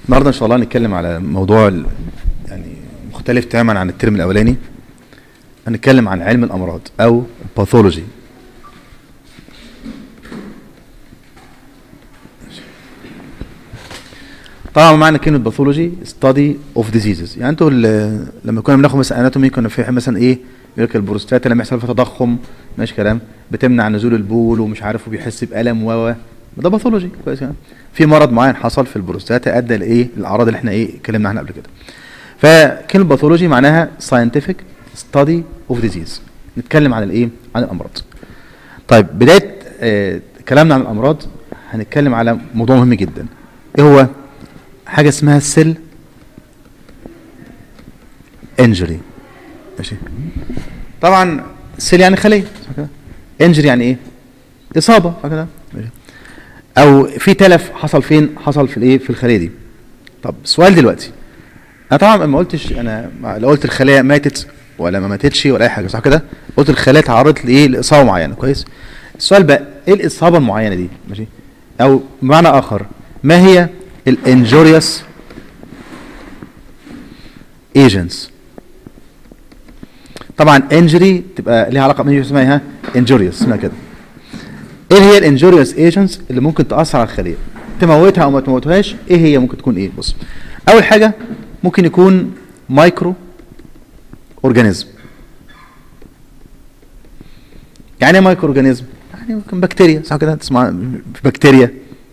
النهارده ان شاء الله هنتكلم على موضوع ال- يعني مختلف تماما عن الترم الاولاني هنتكلم عن علم الامراض او باثولوجي طبعا معنى كلمه باثولوجي ستادي اوف ديزيزز يعني انتوا ال- لما كنا بناخد مثلا اناتومي كنا في مثلا ايه يقول لك البروستاتا لما يحصل فيها تضخم ماشي كلام بتمنع نزول البول ومش عارف وبيحس بالم و و ده باثولوجي كويس يعني في مرض معين حصل في البروستاتا ادى لايه الاعراض اللي احنا ايه اتكلمنا عنها قبل كده فكلمه باثولوجي معناها scientific study of disease نتكلم عن الايه عن الامراض طيب بدايه آه كلامنا عن الامراض هنتكلم على موضوع مهم جدا ايه هو حاجه اسمها سيل انجري ماشي طبعا سيل يعني خليه صح كده انجري يعني ايه اصابه صح كده ماشي او في تلف حصل فين حصل في الايه في الخليه دي طب السؤال دلوقتي انا طبعا ما قلتش انا ما- لا قلت الخلايا ماتت ولا ما ماتتش ولا اي حاجه صح كده قلت الخلايا تعرضت لايه لاصابه معينه كويس السؤال بقى ايه الاصابه المعينه دي ماشي او بمعنى اخر ما هي الانجوريوس ايجنتس طبعا انجري تبقى ليها علاقه بانجري اسمها ايه انجوريوس اسمها كده ايه هي الانجوريوس ايجنتس اللي ممكن تاثر على الخليه تموتها او ما تموتهاش ايه هي ممكن تكون ايه بص اول حاجه ممكن يكون مايكرو اورجانيزم يعني ايه مايكرو اورجانيزم يعني ممكن بكتيريا صح كده تسمع بكتيريا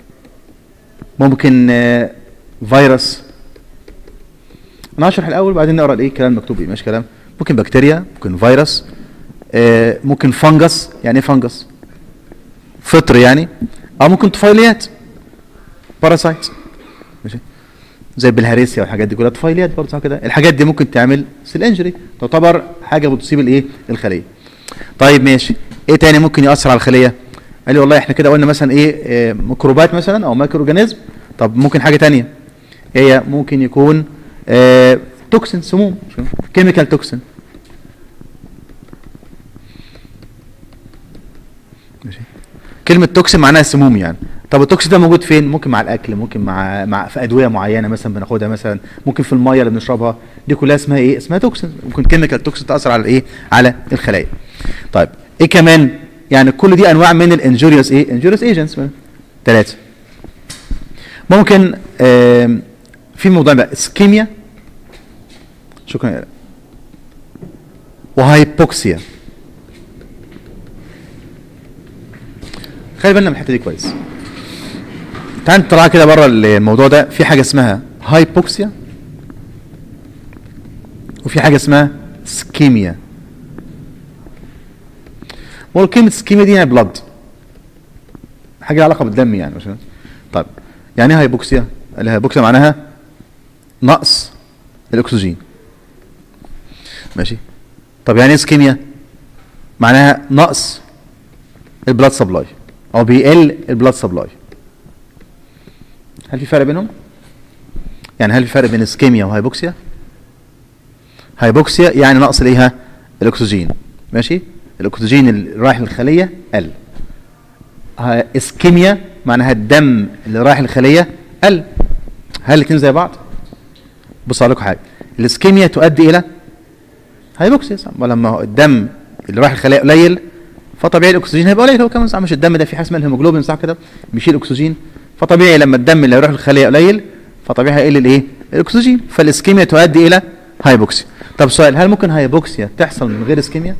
ممكن آه، فيروس انا هشرح الاول وبعدين نقرا الايه الكلام المكتوب ايه ماشي كلام ممكن بكتيريا ممكن فيروس آه، ممكن فنجس يعني ايه فنجس فطر يعني او ممكن طفيليات باراسايت ماشي زي بالهاريسيا والحاجات دي كلها طفيليات برضه صح كده الحاجات دي ممكن تعمل سيل انجري تعتبر حاجه بتصيب الايه الخليه طيب ماشي ايه تاني ممكن ياثر على الخليه قال لي والله احنا كده قلنا مثلا ايه آه، ميكروبات مثلا او مايكرو اورجانيزم طب ممكن حاجه تانية هي ممكن يكون آه توكسين سموم كيميكال توكسين ماشي كلمة توكسين معناها سموم يعني طب التوكسين ده موجود فين؟ ممكن مع الأكل ممكن مع مع في أدوية معينة مثلا بناخدها مثلا ممكن في المية اللي بنشربها دي كلها اسمها إيه؟ اسمها توكسين ممكن كيميكال توكسين تأثر على إيه؟ على الخلايا. طيب إيه كمان؟ يعني كل دي أنواع من الانجوريوس إيه؟ انجوريوس ايجنتس ثلاثة. ممكن آم، في موضوع بقى اسكيميا شكرا يا وهايبوكسيا خلي بالنا من الحته دي كويس تعال نطلع كده بره الموضوع ده في حاجه اسمها هايبوكسيا وفي حاجه اسمها سكيميا هو كلمه سكيميا دي يعني بلاد حاجه لها علاقه بالدم يعني مش طيب يعني ايه هايبوكسيا الهايبوكسيا معناها نقص الاكسجين ماشي طب يعني ايه اسكيميا معناها نقص البلاد سبلاي او بيقل البلاد سبلاي هل في فرق بينهم يعني هل في فرق بين اسكيميا وهايبوكسيا هايبوكسيا يعني نقص الايه الاكسجين ماشي الاكسجين اللي رايح للخليه قل ها- اسكيميا معناها الدم اللي رايح للخليه قل هل الاثنين زي بعض بص على لكم حاجه الاسكيميا تؤدي الى هايبوكسيا صح ولما هو الدم اللي رايح الخلايا قليل فطبيعي الاكسجين هيبقى قليل هو كمان صح مش الدم ده فيه حاجه اسمها الهيموجلوبين صح كده بيشيل اكسجين فطبيعي لما الدم اللي هيروح للخليه قليل فطبيعي هيقل الايه الاكسجين فالاسكيميا تؤدي الى هايبوكسيا طب سؤال هل ممكن هايبوكسيا تحصل من غير اسكيميا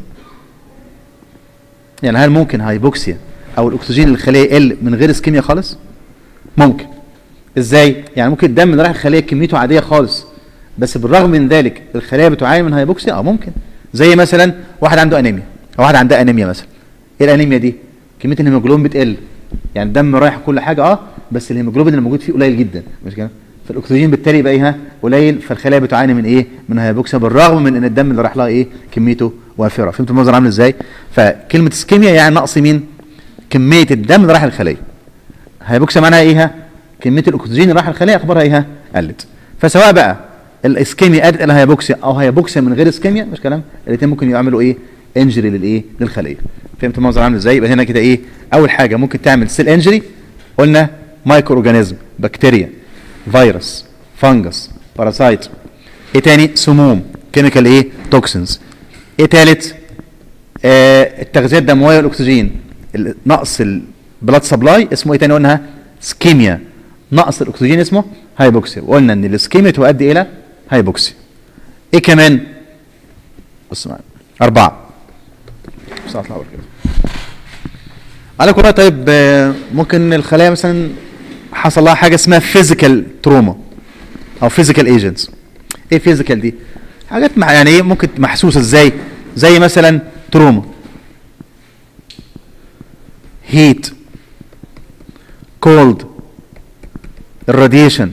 يعني هل ممكن هايبوكسيا او الاكسجين للخليه يقل من غير اسكيميا خالص ممكن ازاي يعني ممكن الدم اللي رايح الخليه كميته عاديه خالص بس بالرغم من ذلك الخلايا بتعاني من هايبوكسيا اه ممكن زي مثلا واحد عنده انيميا او واحد عندها انيميا مثلا ايه الانيميا دي كميه الهيموجلوبين بتقل يعني الدم رايح كل حاجه اه بس الهيموجلوبين اللي موجود فيه قليل جدا مش كده فالاكسجين بالتالي يبقى ايه ها؟ قليل فالخلايا بتعاني من ايه من هايبوكسيا بالرغم من ان الدم اللي رايح لها ايه كميته وافره فهمت المنظر عامل ازاي فكلمه اسكيميا يعني نقص مين كميه الدم اللي رايح للخليه هيبوكسيا معناها ايه ها؟ كميه الاكسجين اللي راح الخليه اخبارها ايه ها؟ قلت فسواء بقى الاسكيميا ادت الى هيبوكسيا او هيبوكسيا من غير اسكيميا مش كلام الاثنين ممكن يعملوا ايه انجري للايه للخليه فهمت المنظر عامل ازاي يبقى هنا كده ايه اول حاجه ممكن تعمل سيل انجري قلنا مايكرو اورجانيزم بكتيريا فيروس فانجس باراسايت ايه تاني سموم كيميكال ايه توكسينز ايه تالت آه التغذيه الدمويه والاكسجين ال- نقص البلاد سبلاي اسمه ايه تاني قلنا سكيميا نقص الاكسجين اسمه هايبوكسيا وقلنا ان السكيميا تؤدي الى هايبوكسيا ايه كمان بص معايا اربعه بس هطلع بره كده قال لك والله طيب آه، ممكن الخلايا مثلا حصل لها حاجه اسمها فيزيكال تروما او فيزيكال ايجنتس ايه فيزيكال دي حاجات مع يعني ايه ممكن محسوسه ازاي زي مثلا تروما هيت كولد الراديشن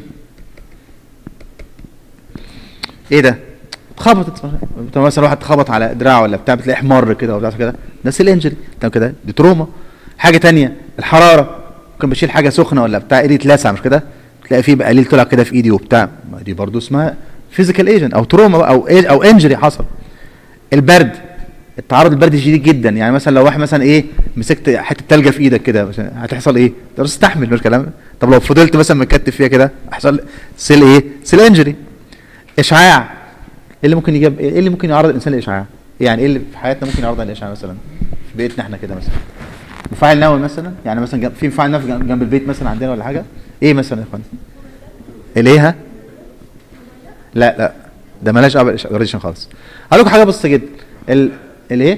ايه ده اتخبطت طب مثلا واحد اتخبط على دراعه ولا بتاع بتلاقيه احمر كده وبتاع كده ده سيل انجري تمام كده دي تروما حاجه تانية الحراره ممكن بشيل حاجه سخنه ولا بتاع ايدي اتلسع مش كده تلاقي فيه بقليل طلع كده في ايدي وبتاع ما دي برضو اسمها فيزيكال ايجنت او تروما بقى او إيه او انجري حصل البرد التعرض للبرد شديد جدا يعني مثلا لو واحد مثلا ايه مسكت حته تلجه في ايدك كده مثلا هتحصل ايه؟ تقدر تستحمل مش كلام طب لو فضلت مثلا متكتف فيها كده هيحصل سيل ايه؟ سيل انجري اشعاع ايه اللي ممكن يجيب ايه اللي ممكن يعرض الانسان للاشعاع؟ يعني ايه اللي في حياتنا ممكن يعرضنا للاشعاع مثلا؟ في بيتنا احنا كده مثلا مفاعل نووي مثلا يعني مثلا جنب- في مفاعل نووي جنب جنب البيت مثلا عندنا ولا حاجه ايه مثلا يا اخوان؟ اليها لا لا ده مالهاش راديشن خالص هقول لكم حاجه بسيطه جدا ال الايه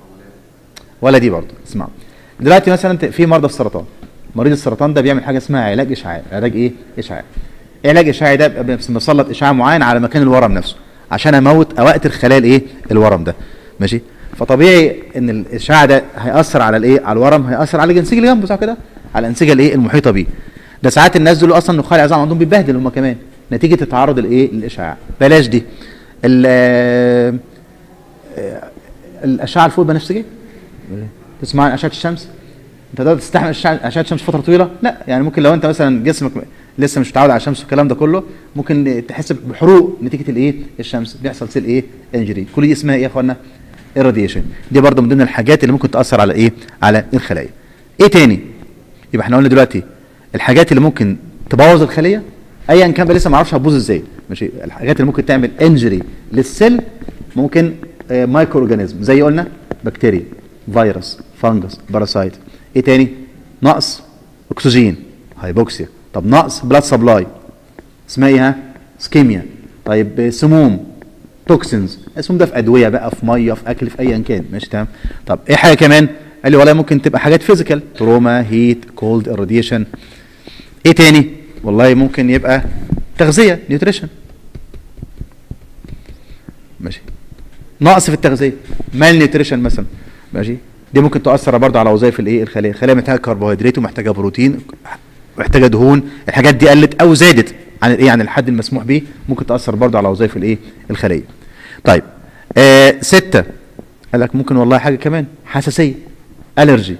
ولا دي برضه اسمعوا دلوقتي مثلا انت في مرضى السرطان مريض السرطان ده بيعمل حاجه اسمها علاج اشعاعي علاج ايه اشعاعي علاج اشعاعي ده بيبقى مسلط اشعاع معين على مكان الورم نفسه عشان اموت او اقتل خلايا الايه الورم ده ماشي فطبيعي ان الاشعاع ده هياثر على الايه على الورم هياثر على الانسجه اللي جنبه صح كده على الانسجه الايه المحيطه بيه ده ساعات الناس دول اصلا نخاع العظام عندهم بيتبهدل هم كمان نتيجه التعرض الايه للاشعاع بلاش دي ال- آه، آه، الاشعه الفوق البنفسجيه تسمع عن اشعه الشمس انت تقدر تستحمل أشعة- اشعه الشمس فتره طويله لا يعني ممكن لو انت مثلا جسمك لسه مش متعود على الشمس والكلام ده كله ممكن تحس بحروق نتيجه الايه الشمس بيحصل سيل ايه انجري كل دي اسمها ايه يا اخوانا الراديشن دي برضه من ضمن الحاجات اللي ممكن تاثر على ايه على الخلايا ايه تاني يبقى احنا قلنا دلوقتي الحاجات اللي ممكن تبوظ الخليه ايا كان بقى لسه ما اعرفش هتبوظ ازاي ماشي الحاجات اللي ممكن تعمل انجري للسيل ممكن آه، مايكرو اورجانيزم زي قلنا بكتيريا فيروس فانجس باراسايت ايه تاني نقص اكسجين هايبوكسيا طب نقص بلاد سبلاي اسمها ايه ها سكيميا طيب آه، سموم توكسينز السموم ده في ادويه بقى في ميه في اكل في ايا كان ماشي تمام طب ايه حاجه كمان قال لي والله ممكن تبقى حاجات فيزيكال تروما هيت كولد راديشن ايه تاني والله ممكن يبقى تغذيه نيوتريشن ماشي نقص في التغذيه مال نيوتريشن مثلا ماشي دي ممكن تاثر برضه على وظائف الايه الخليه الخليه محتاجه كربوهيدرات ومحتاجه بروتين محتاجه دهون الحاجات دي قلت او زادت عن الايه عن الحد المسموح به ممكن تاثر برضه على وظائف الايه الخليه طيب آه ستة قال لك ممكن والله حاجه كمان حساسيه الرجي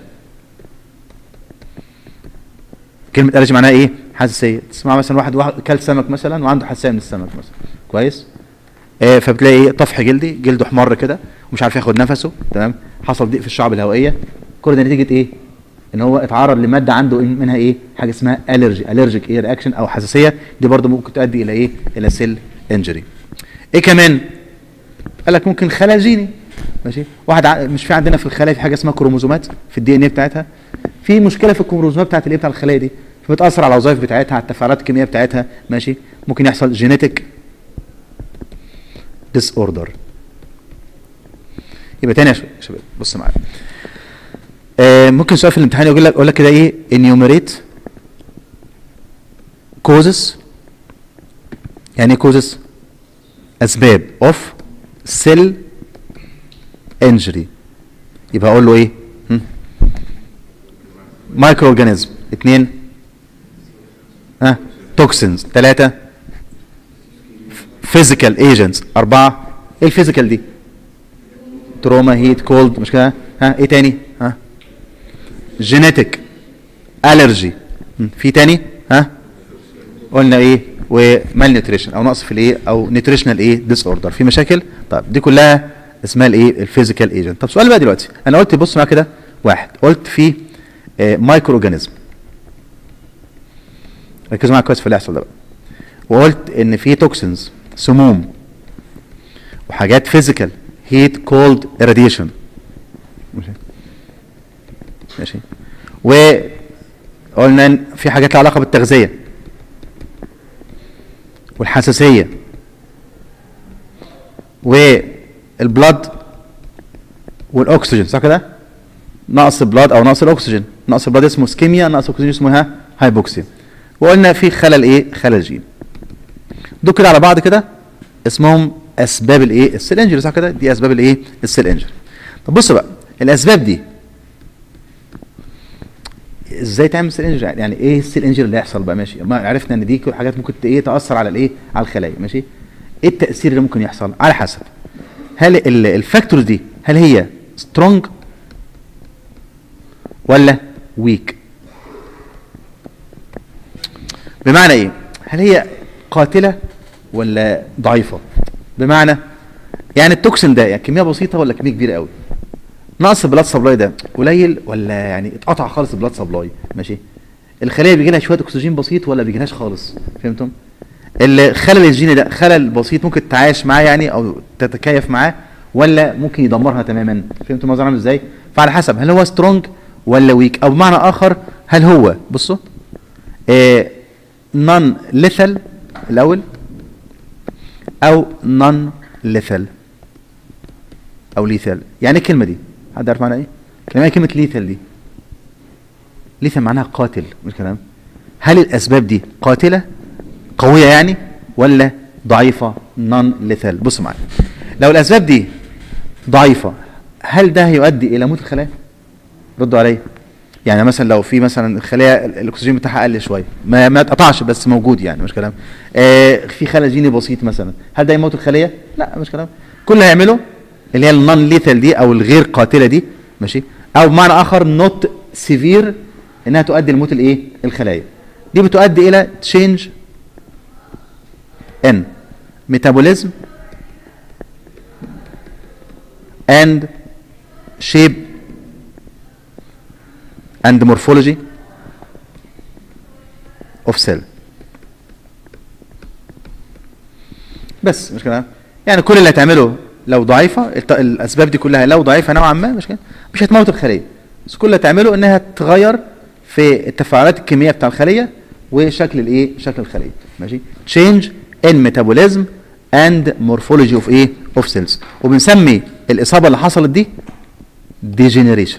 كلمه الرجي معناها ايه حساسيه تسمع مثلا واحد واحد كل سمك مثلا وعنده حساسيه من السمك مثلا كويس آه فبتلاقي ايه طفح جلدي جلده احمر كده ومش عارف ياخد نفسه تمام حصل ضيق في الشعب الهوائيه كل ده نتيجه ايه ان هو اتعرض لماده عنده منها ايه حاجه اسمها الرجي الرجيك ايه رياكشن او حساسيه دي برضه ممكن تؤدي الى ايه الى سيل انجري ايه كمان قال لك ممكن خلل جيني ماشي واحد ع... مش في عندنا في الخلايا في حاجه اسمها كروموزومات في الدي ان ايه بتاعتها في مشكله في الكروموزومات بتاعت الايه بتاع الخلايا دي فبتاثر على الوظائف بتاعتها على التفاعلات الكيميائيه بتاعتها ماشي ممكن يحصل جينيتك ديس اوردر يبقى تاني يا شباب شباب، بص معايا آه ممكن سؤال في الامتحان يقول لك يقول لك كده ايه enumerate causes يعني ايه causes اسباب of cell injury يبقى اقول له ايه مايكرو اورجانيزم اثنين ها توكسينز ثلاثة فيزيكال ايجنتس أربعة ايه الفيزيكال دي؟ تروما هيت كولد مش كده؟ ها ايه تاني؟ ها جينيتك الرجي في تاني؟ ها قلنا ايه؟ ومال نيوتريشن او نقص في الايه او نيوتريشنال ايه ديس اوردر في مشاكل؟ طيب دي كلها اسمها الايه؟ الفيزيكال ايجنت طب سؤال بقى دلوقتي انا قلت بص معايا كده واحد قلت في مايكرو اورجانيزم ركزوا معايا كويس في اللي هيحصل ده بقى وقلت ان في توكسينز سموم وحاجات فيزيكال هيت كولد irradiation ماشي ماشي وقلنا ان في حاجات لها علاقه بالتغذيه والحساسيه والبلد والاكسجين صح كده نقص بلاد او نقص الاكسجين نقص البلاد اسمه سكيميا نقص الاكسجين اسمه ها هايبوكسيا وقلنا في خلل ايه خلل جين دول كده على بعض كده اسمهم اسباب الايه السيل انجري صح كده دي اسباب الايه السيل انجري طب بص بقى الاسباب دي ازاي تعمل سيل انجري يعني ايه السيل انجري اللي هيحصل بقى ماشي ما عرفنا ان دي كل حاجات ممكن ت- ايه تاثر على الايه على الخلايا ماشي ايه التاثير اللي ممكن يحصل على حسب هل ال- الفاكتورز دي هل هي سترونج ولا ويك بمعنى ايه هل هي قاتله ولا ضعيفه بمعنى يعني التوكسين ده يعني كميه بسيطه ولا كميه كبيره قوي نقص البلاد سبلاي ده قليل ولا يعني اتقطع خالص البلاد سبلاي ماشي الخليه بيجي لها شويه اكسجين بسيط ولا بيجيلهاش خالص فهمتم الخلل الجيني ده خلل بسيط ممكن تتعايش معاه يعني او تتكيف معاه ولا ممكن يدمرها تماما فهمتوا الموضوع عامل ازاي فعلى حسب هل هو سترونج ولا ويك او بمعنى اخر هل هو بصوا نون ليثل الاول او نون ليثل او ليثل يعني ايه الكلمه دي حد عارف معناها ايه كلمه كلمه ليثل دي ليثل معناها قاتل مش كلام هل الاسباب دي قاتله قويه يعني ولا ضعيفه نون ليثل بص معايا لو الاسباب دي ضعيفه هل ده هيؤدي الى موت الخلايا ردوا عليا يعني مثلا لو في مثلا الخلايا ال- الاكسجين بتاعها قل شويه ما ما اتقطعش بس موجود يعني مش كلام آه في خلل جيني بسيط مثلا هل ده يموت الخليه لا مش كلام كل اللي هيعمله اللي هي النون ليثال دي او الغير قاتله دي ماشي او بمعنى اخر نوت سيفير انها تؤدي لموت الايه الخلايا دي بتؤدي الى تشينج ان ميتابوليزم and shape and morphology of cell بس مش كده يعني كل اللي هتعمله لو ضعيفه الت- الاسباب دي كلها لو ضعيفه نوعا ما مش كده مش هتموت الخليه بس كل اللي هتعمله انها تغير في التفاعلات الكيميائيه بتاع الخليه وشكل الايه شكل الخليه ماشي change in metabolism and morphology of ايه of cells وبنسمي الاصابه اللي حصلت دي degeneration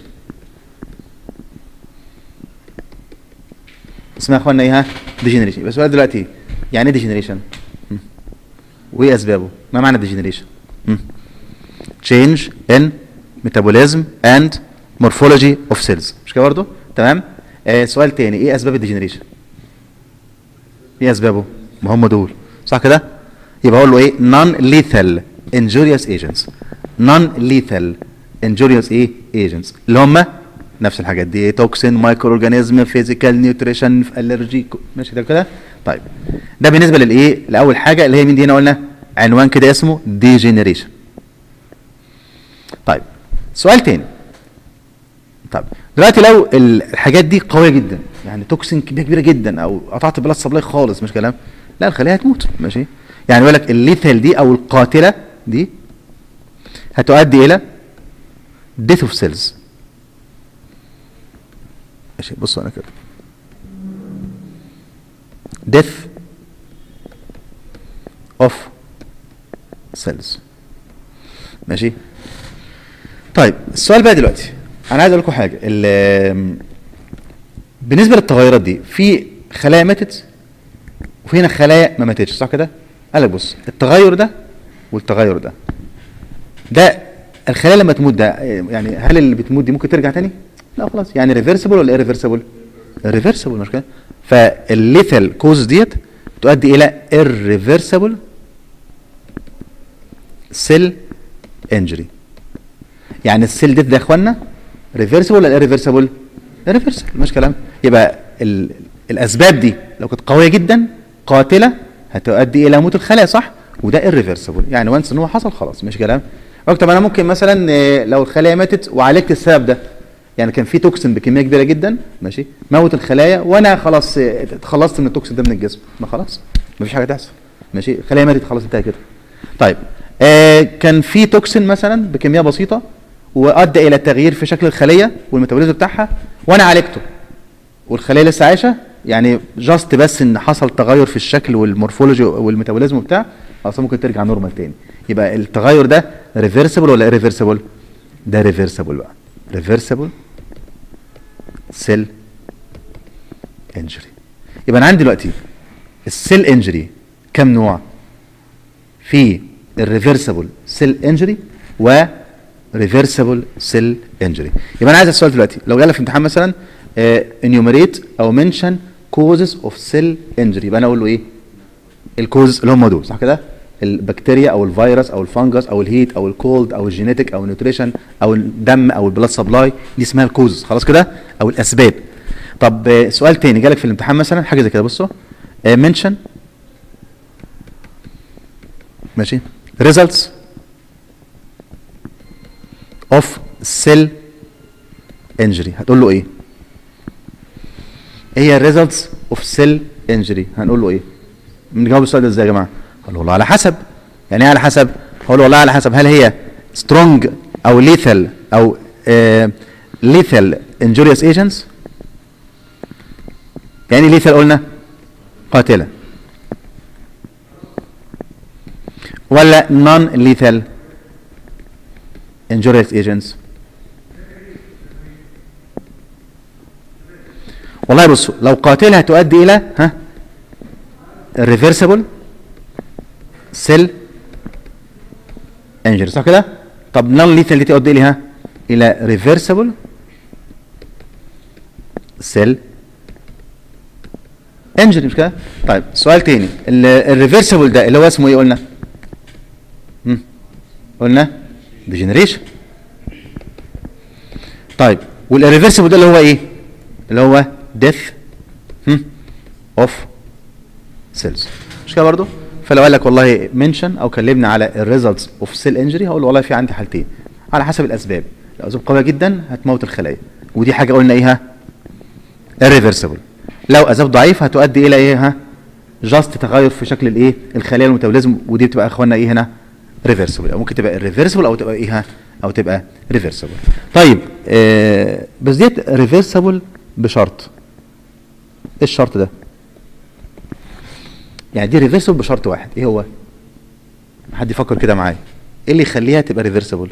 اسمها يا اخوانا ايه ها degeneration بس السؤال دلوقتي إيه؟ يعني ايه degeneration مم. وايه اسبابه ما معنى degeneration مم. change in metabolism and morphology of cells مش كده برضه تمام آه سؤال تاني ايه اسباب الديجنريشن ايه اسبابه ما هم دول صح كده يبقى اقول له ايه non lethal injurious agents non lethal injurious ايه agents اللي هم نفس الحاجات دي توكسين مايكرو اورجانيزم فيزيكال نيوتريشن الرجي ماشي ده كده طيب ده بالنسبه للايه لاول حاجه اللي هي مين دي هنا قلنا عنوان كده اسمه ديجنريشن طيب سؤال تاني طب دلوقتي لو ال- الحاجات دي قويه جدا يعني توكسين كميه كبيره جدا او قطعت بلاد سبلاي خالص مش كلام لا الخليه هتموت ماشي يعني بيقول لك الليثال دي او القاتله دي هتؤدي الى death of cells ماشي بصوا انا كده death of cells ماشي طيب السؤال بقى دلوقتي انا عايز اقول لكم حاجه ال- بالنسبه للتغيرات دي في خلايا ماتت وفي هنا خلايا ما ماتتش صح كده قال لك بص التغير ده والتغير ده ده الخلايا لما تموت ده يعني هل اللي بتموت دي ممكن ترجع تاني لا خلاص يعني ريفرسبل ولا ايريفرسبل ريفرسبل مش كده فالليثال كوز ديت تؤدي الى irreversible سيل انجري يعني السيل ديث ده يا اخوانا ريفرسبل ولا ريفرسبل؟ ريفرسبل مش كلام يبقى ال... الاسباب دي لو كانت قويه جدا قاتله هتؤدي الى موت الخلايا صح؟ وده irreversible يعني وانس ان هو حصل خلاص مش كلام طب انا ممكن مثلا آه، لو الخلايا ماتت وعالجت السبب ده يعني كان في توكسين بكميه كبيره جدا ماشي موت الخلايا وانا خلاص آه، اتخلصت من التوكسين ده من الجسم ما خلاص مفيش حاجه تحصل ماشي الخليه ماتت خلاص انتهى كده طيب آه كان في توكسين مثلا بكميه بسيطه وادى الى تغيير في شكل الخليه والميتابوليزم بتاعها وانا عالجته والخليه لسه عايشه يعني جاست بس ان حصل تغير في الشكل والمورفولوجي والميتابوليزم بتاع خلاص ممكن ترجع نورمال تاني يبقى التغير ده ريفرسبل ولا irreversible ده ريفرسبل بقى ريفرسبل سيل انجري يبقى انا عندي دلوقتي السيل انجري كم نوع في الريفرسبل سيل انجري و ريفرسبل سيل انجري يبقى انا عايز السؤال دلوقتي لو جالي في امتحان مثلا انيوميريت او منشن كوزز اوف سيل انجري يبقى انا اقول له ايه الكوز اللي هم دول صح كده البكتيريا او الفيروس او الفنجس او الهيت او الكولد او الجينيتك او النيوتريشن او الدم او البلاد سبلاي دي اسمها الكوزز خلاص كده او الاسباب طب آه، سؤال تاني جالك في الامتحان مثلا حاجه زي كده بصوا منشن ماشي results of cell injury هتقول له ايه ايه هي الريزلتس اوف سيل انجري هنقول له ايه بنجاوب السؤال ده ازاي يا جماعه هقول له والله على حسب يعني ايه على حسب هقول له والله على حسب هل هي سترونج او ليثل او ليثل انجوريوس ايجنتس يعني ليثل قلنا قاتله ولا نون ليثل injurious agents والله بصوا لو قاتلها تؤدي الى ها الريفرسبل سيل انجري صح كده طب نون ليثال دي تؤدي الى ها الى ريفرسبل سيل انجري مش كده طيب سؤال تاني الريفرسبل ده اللي هو اسمه ايه قلنا هم؟ قلنا ديجنريشن طيب والريفرسبل ده اللي هو ايه اللي هو ديث اوف سيلز مش كده برضه فلو قال لك والله منشن او كلمنا على الريزلتس اوف سيل انجري هقول له والله في عندي حالتين على حسب الاسباب لو اسباب قويه جدا هتموت الخلايا ودي حاجه قلنا ايه ها irreversible لو اسباب ضعيف هتؤدي الى ايه ها جاست تغير في شكل الايه الخلايا الميتابوليزم ودي بتبقى يا اخوانا ايه هنا ريفرسبل او ممكن تبقى ريفرسبل او تبقى ايه ها او تبقى ريفرسبل طيب آه بس ديت ريفرسبل بشرط ايه الشرط ده يعني دي ريفرسبل بشرط واحد ايه هو حد يفكر كده معايا ايه اللي يخليها تبقى ريفرسبل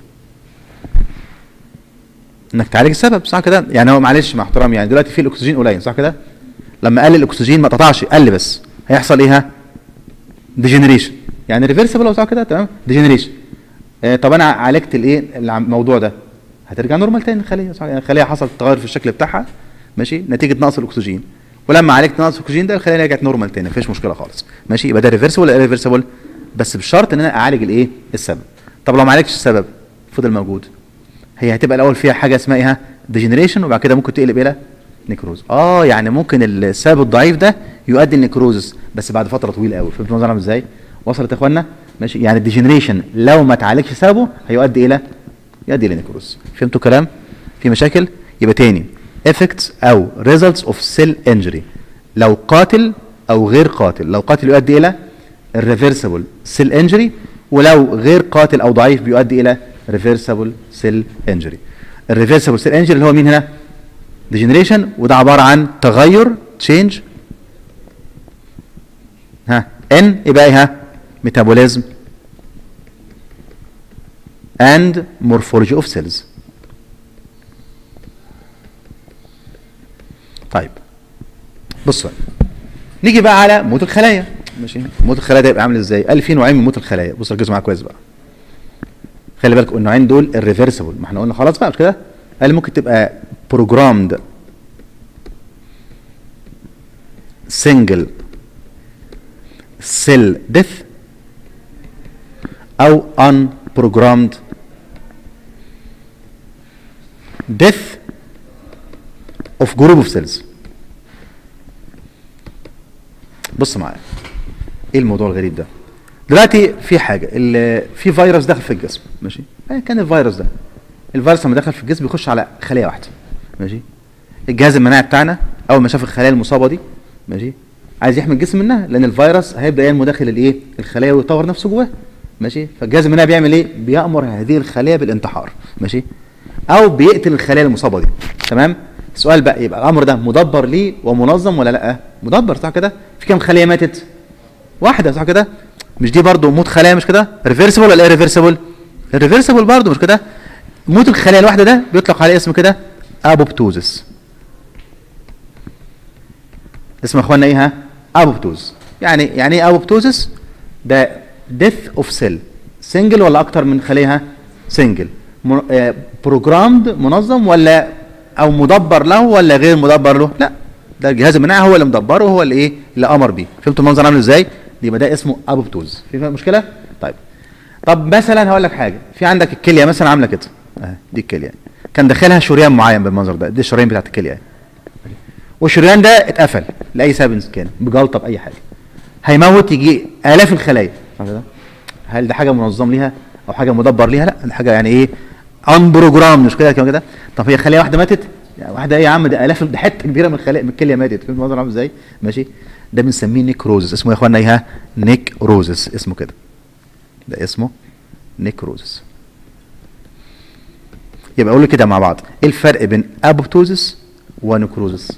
انك تعالج السبب صح كده يعني هو معلش مع احترامي يعني دلوقتي في الاكسجين قليل صح كده لما قل الاكسجين ما قطعش قل بس هيحصل ايه ها ديجنريشن يعني ريفرسبل لو صح كده تمام ديجنريشن آه طب انا عالجت الايه الموضوع ده هترجع نورمال تاني الخليه صح يعني الخليه حصل تغير في الشكل بتاعها ماشي نتيجه نقص الاكسجين ولما عالجت نقص الاكسجين ده الخليه رجعت نورمال تاني مفيش مشكله خالص ماشي يبقى ده ريفرسبل ولا ريفرسبل بس بشرط ان انا اعالج الايه السبب طب لو ما عالجتش السبب فضل موجود هي هتبقى الاول فيها حاجه اسمها ايه ديجنريشن وبعد كده ممكن تقلب الى نيكروز اه يعني ممكن السبب الضعيف ده يؤدي لنيكروزس بس بعد فتره طويله قوي فهمتوا الموضوع عامل ازاي وصلت يا اخوانا ماشي يعني الديجنريشن لو ما اتعالجش سببه هيؤدي الى يؤدي الى نيكروز فهمتوا الكلام في مشاكل يبقى تاني effects او results of cell injury لو قاتل او غير قاتل لو قاتل يؤدي الى الريفرسبل سيل انجري ولو غير قاتل او ضعيف بيؤدي الى ريفرسبل سيل انجري الريفرسبل سيل انجري اللي هو مين هنا ديجنريشن وده عباره عن تغير تشينج ها ان يبقى ايه ها ميتابوليزم and morphology of cells طيب بص بقى. نيجي بقى على موت الخلايا ماشي موت الخلايا ده يبقى عامل ازاي قال في نوعين من موت الخلايا بص ركزوا معايا كويس بقى خلي بالك النوعين دول الريفرسبل ما احنا قلنا خلاص بقى مش كده قال ممكن تبقى بروجرامد سنجل سيل ديث او ان بروجرامد death of group of cells بص معايا ايه الموضوع الغريب ده دلوقتي في حاجه ال- في فيروس دخل في الجسم ماشي ايه كان الفيروس ده الفيروس لما دخل في الجسم بيخش على خليه واحده ماشي الجهاز المناعي بتاعنا اول ما شاف الخلايا المصابه دي ماشي عايز يحمي الجسم منها لان الفيروس هيبدا ينمو داخل الايه الخلايا ويطور نفسه جواها ماشي فالجهاز المناعي بيعمل ايه بيامر هذه الخلايا بالانتحار ماشي او بيقتل الخلايا المصابه دي تمام السؤال بقى يبقى الامر ده مدبر ليه ومنظم ولا لا مدبر صح كده في كام خليه ماتت واحده صح كده مش دي برضو موت خلايا مش كده ريفرسبل ولا ريفرسبل ريفرسبل برضو مش كده موت الخلايا الواحده ده بيطلق عليه اسم كده ابوبتوزس اسم يا اخوانا ايه ها ابوبتوز يعني يعني ايه ابوبتوزس ده ديث اوف سيل سنجل ولا اكتر من خليه سنجل بروجرامد منظم ولا او مدبر له ولا غير مدبر له لا ده الجهاز المناعي هو اللي مدبره وهو اللي ايه اللي امر بيه فهمتوا المنظر عامل ازاي يبقى ده اسمه ابوبتوز في مشكله طيب طب مثلا هقول لك حاجه في عندك الكليه مثلا عامله كده اهي دي الكليه كان داخلها شريان معين بالمنظر ده دي الشرايين بتاعت الكليه والشريان ده اتقفل لاي سبب كان بجلطه باي حاجه هيموت يجي الاف الخلايا هل ده حاجه منظم ليها او حاجه مدبر ليها لا ده حاجه يعني ايه ان بروجرام مش كده كده طب هي خليه واحده ماتت يعني واحده ايه يا عم ده الاف ده حته كبيره من الخلايا من الكليه ماتت فهمت الموضوع عامل ازاي ماشي ده بنسميه نيكروزس اسمه يا اخوانا ايه نيكروزس اسمه كده ده اسمه نيكروزس يبقى اقول كده مع بعض ايه الفرق بين ابوبتوزس ونيكروزس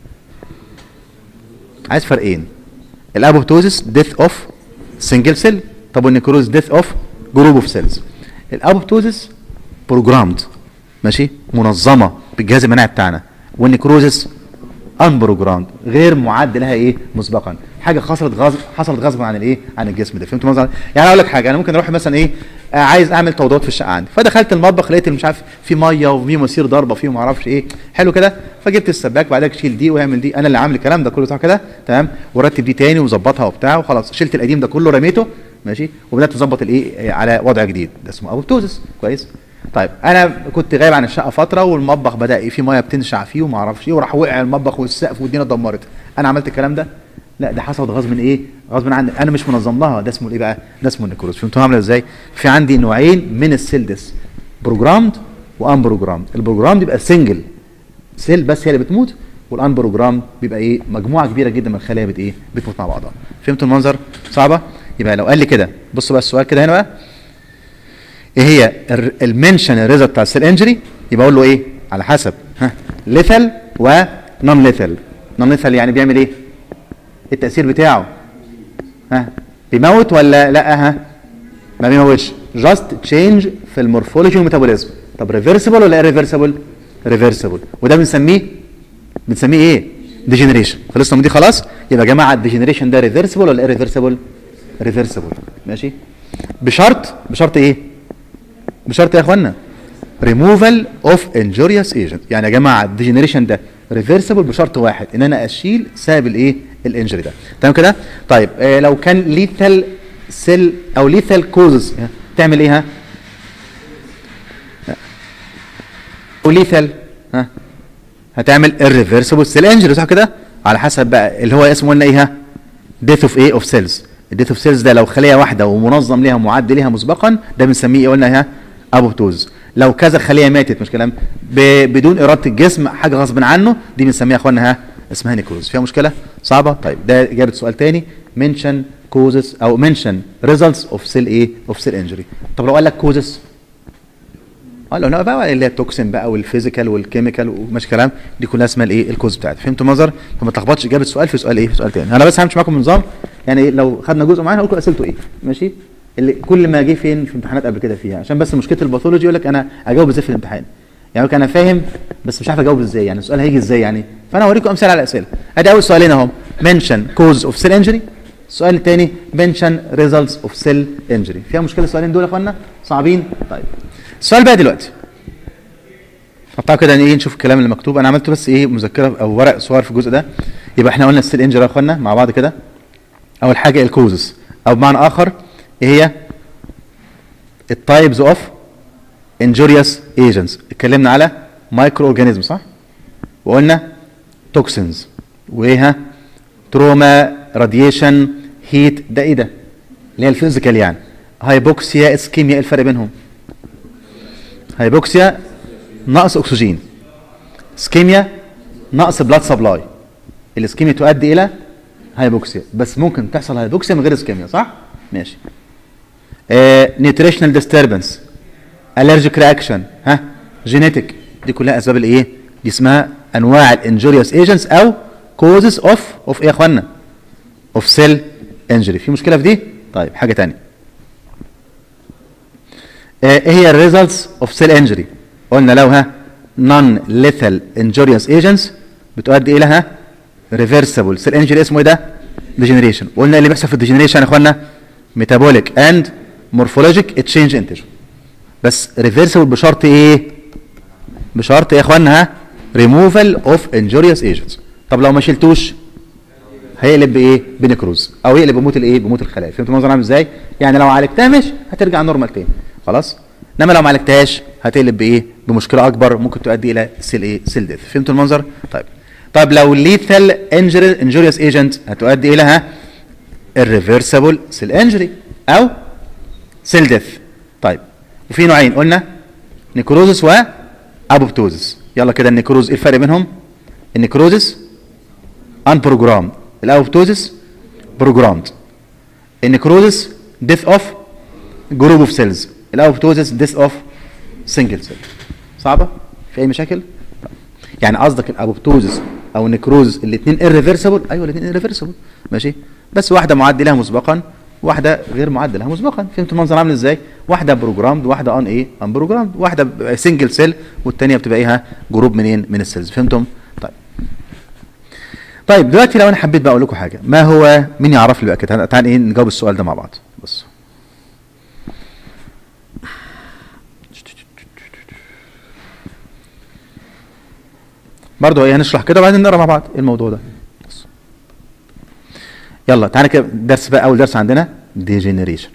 عايز فرقين الابوبتوزس ديث اوف سنجل سيل طب والنيكروز ديث اوف جروب اوف سيلز الابوبتوزس بروجرامد ماشي منظمه بالجهاز المناعي بتاعنا والنيكروزس ان بروجرامد غير معد لها ايه مسبقا حاجه حصلت غصب حصلت غصبا عن الايه عن الجسم ده فهمتوا مثلا يعني اقول لك حاجه انا ممكن اروح مثلا ايه آه عايز اعمل توضيحات في الشقه عندي فدخلت المطبخ لقيت مش عارف في ميه وفي مسير ضربه فيه وما اعرفش ايه حلو كده فجبت السباك بعدها شيل دي واعمل دي انا اللي عامل الكلام ده كله صح كده تمام ورتب دي تاني وظبطها وبتاع وخلاص شلت القديم ده كله رميته ماشي وبدات اظبط الايه على وضع جديد ده اسمه ابوبتوزس كويس طيب انا كنت غايب عن الشقه فتره والمطبخ بدا ايه في ميه بتنشع فيه وما اعرفش ايه وراح وقع المطبخ والسقف والدنيا اتدمرت انا عملت الكلام ده لا ده حصل غصب من ايه غصب عني انا مش منظم لها ده اسمه ايه بقى ده اسمه النيكروز فهمتوا عامله ازاي في عندي نوعين من السيل ديس بروجرامد وان بروجرامد البروجرامد يبقى سنجل سيل بس هي اللي بتموت والان بروجرام بيبقى ايه مجموعه كبيره جدا من الخلايا بت ايه بتموت مع بعضها فهمتوا المنظر صعبه يبقى لو قال لي كده بصوا بقى السؤال كده هنا بقى ايه هي المنشن الريزلت بتاع السيل انجري يبقى اقول له ايه على حسب ها ليثل ونون ليثل نون ليثل يعني بيعمل ايه التاثير بتاعه ها بيموت ولا لا ها ما بيموتش جاست تشينج في المورفولوجي والميتابوليزم طب ريفرسبل ولا ريفرسبل ريفرسبل وده بنسميه بنسميه ايه ديجنريشن خلصنا من دي خلاص يبقى يا جماعه الديجنريشن ده ريفرسبل ولا ريفرسبل ريفرسبل ماشي بشرط بشرط ايه بشرط يا اخوانا ريموفال اوف انجوريوس ايجنت يعني يا جماعه الديجنريشن ده ريفرسبل بشرط واحد ان انا اشيل سبب الايه الانجري ده تمام كده طيب آه لو كان ليثال سيل او ليثال كوزز تعمل ايه ها او ليثال ها هتعمل irreversible سيل انجري صح كده على حسب بقى اللي هو اسمه قلنا ايه ها ديث اوف ايه اوف سيلز الديث اوف سيلز ده لو خليه واحده ومنظم ليها معد ليها مسبقا ده بنسميه ايه قلنا ها ابوبتوز لو كذا خليه ماتت مش كلام بدون اراده الجسم حاجه غصب عنه دي بنسميها يا اخوانا ها اسمها نيكروز فيها مشكله صعبه طيب ده اجابه سؤال تاني منشن كوزز او منشن ريزلتس اوف سيل ايه اوف سيل انجري طب لو قال لك كوزز اه لو بقى اللي هي التوكسين بقى والفيزيكال والكيميكال ومش كلام دي كلها اسمها الايه الكوز بتاعتها فهمتوا النظر فما تلخبطش اجابه سؤال في سؤال ايه في سؤال تاني انا بس همشي معاكم نظام يعني لو خدنا جزء معين هقول لكم اسئلته ايه ماشي اللي كل ما جه فين في امتحانات قبل كده فيها عشان بس مشكله الباثولوجي يقول لك انا اجاوب ازاي في الامتحان يعني انا فاهم بس مش عارف اجاوب ازاي يعني السؤال هيجي ازاي يعني فانا هوريكم امثله على الاسئله ادي اول سؤالين اهم منشن كوز اوف سيل انجري السؤال الثاني منشن ريزلتس اوف سيل انجري فيها مشكله السؤالين دول يا اخوانا صعبين طيب السؤال بقى دلوقتي حطها كده ايه نشوف الكلام اللي مكتوب انا عملت بس ايه مذكره او ورق صور في الجزء ده يبقى احنا قلنا السيل انجري يا اخوانا مع بعض كده اول حاجه الكوزز او بمعنى اخر ايه هي التايبز اوف انجوريوس ايجنتس اتكلمنا على مايكرو اورجانيزم صح وقلنا توكسينز وايه تروما راديشن هيت ده ايه ده اللي هي الفيزيكال يعني هايبوكسيا اسكيميا ايه الفرق بينهم هايبوكسيا نقص اكسجين اسكيميا نقص بلاد سبلاي الاسكيميا تؤدي الى هايبوكسيا بس ممكن تحصل هايبوكسيا من غير اسكيميا صح ماشي نيوتريشنال ديستربنس الرجيك رياكشن ها جينيتك دي كلها اسباب الايه دي اسمها انواع الانجوريوس ايجنتس او كوزز اوف اوف ايه يا اخوانا اوف سيل انجري في مشكله في دي طيب حاجه ثانيه ايه هي الريزلتس اوف سيل انجري قلنا لو ها نون ليثال انجوريوس ايجنتس بتؤدي الى ها ريفرسبل سيل انجري اسمه ايه ده ديجنريشن قلنا إيه اللي بيحصل في الديجنريشن يا اخوانا ميتابوليك اند مورفولوجيك تشينج ان تيشو بس ريفرسبل بشرط ايه بشرط ايه يا اخوانا ها ريموفال اوف انجوريوس ايجنتس طب لو ما شلتوش هيقلب بايه بنكروز او يقلب بموت الايه بموت الخلايا فهمت المنظر عامل ازاي يعني لو عالجتها مش هترجع نورمال تاني خلاص انما لو ما عالجتهاش هتقلب بايه بمشكله اكبر ممكن تؤدي الى سيل ايه سيل ديث فهمتوا المنظر طيب طيب لو ليثال انجري انجوريوس ايجنت هتؤدي الى ها الريفرسبل سيل انجري او سيل ديث طيب وفي نوعين قلنا نيكروزس وابوبتوزس يلا كده النيكروز ايه الفرق بينهم النيكروزس ان بروجرام الابوبتوزس بروجرامد النيكروزس ديث اوف جروب اوف سيلز الابوبتوزس ديث اوف سنجل سيل صعبه في اي مشاكل يعني قصدك الابوبتوزس او النيكروز الاثنين irreversible ايوه الاثنين irreversible ماشي بس واحده معد لها مسبقا واحده غير معد لها مسبقا فهمت المنظر عامل ازاي واحده بروجرامد واحده ان ايه ان بروجرامد واحده سنجل سيل والثانيه بتبقى ايه جروب منين من السيلز فهمتم طيب طيب دلوقتي لو انا حبيت بقى اقول لكم حاجه ما هو مين يعرف لي بقى كده تعال ايه نجاوب السؤال ده مع بعض بص برضه ايه هنشرح كده وبعدين نقرا مع بعض ايه الموضوع ده بص. يلا تعالى كده درس بقى اول درس عندنا ديجنريشن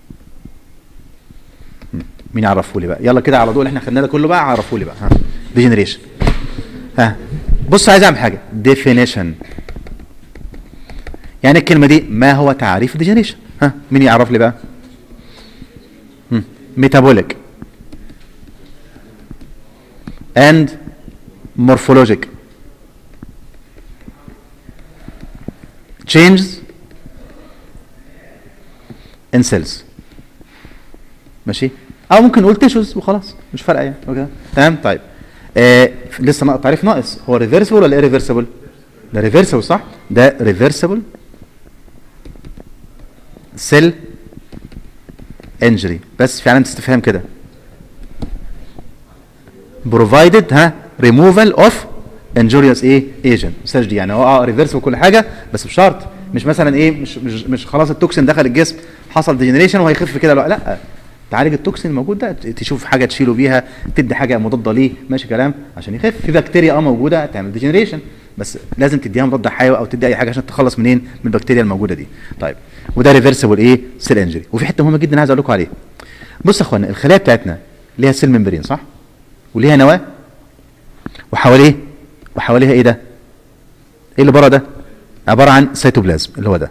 مين يعرفوا لي بقى يلا كده على طول احنا خدنا ده كله بقى عرفوا لي بقى ها ديجنريشن ها بص عايز اعمل حاجه ديفينيشن يعني الكلمه دي ما هو تعريف ديجنريشن ها مين يعرف لي بقى ميتابوليك and morphologic changes in cells ماشي او ممكن نقول تيشوز وخلاص مش فارقه يعني اوكي تمام طيب آه لسه ناقص تعريف ناقص هو ريفرسبل ولا ايريفرسبل ده ريفرسبل صح ده ريفرسبل سيل انجري بس في علامه استفهام كده provided ها removal of injurious ايه agent مساج دي يعني هو اه ريفرس وكل حاجه بس بشرط مش مثلا ايه مش مش, مش خلاص التوكسين دخل الجسم حصل ديجنريشن وهيخف كده لا لا تعالج التوكسين الموجود ده تشوف حاجه تشيله بيها تدي حاجه مضاده ليه ماشي كلام عشان يخف في بكتيريا اه موجوده تعمل ديجنريشن بس لازم تديها مضاد حيوي او تدي اي حاجه عشان تخلص منين من البكتيريا الموجوده دي طيب وده ريفرسبل ايه سيل انجري وفي حته مهمه جدا عايز اقول لكم عليها بص يا اخوانا الخلايا بتاعتنا ليها سيل ممبرين صح وليها نواه وحواليه وحواليها ايه ده ايه اللي بره ده عباره عن سيتوبلازم اللي هو ده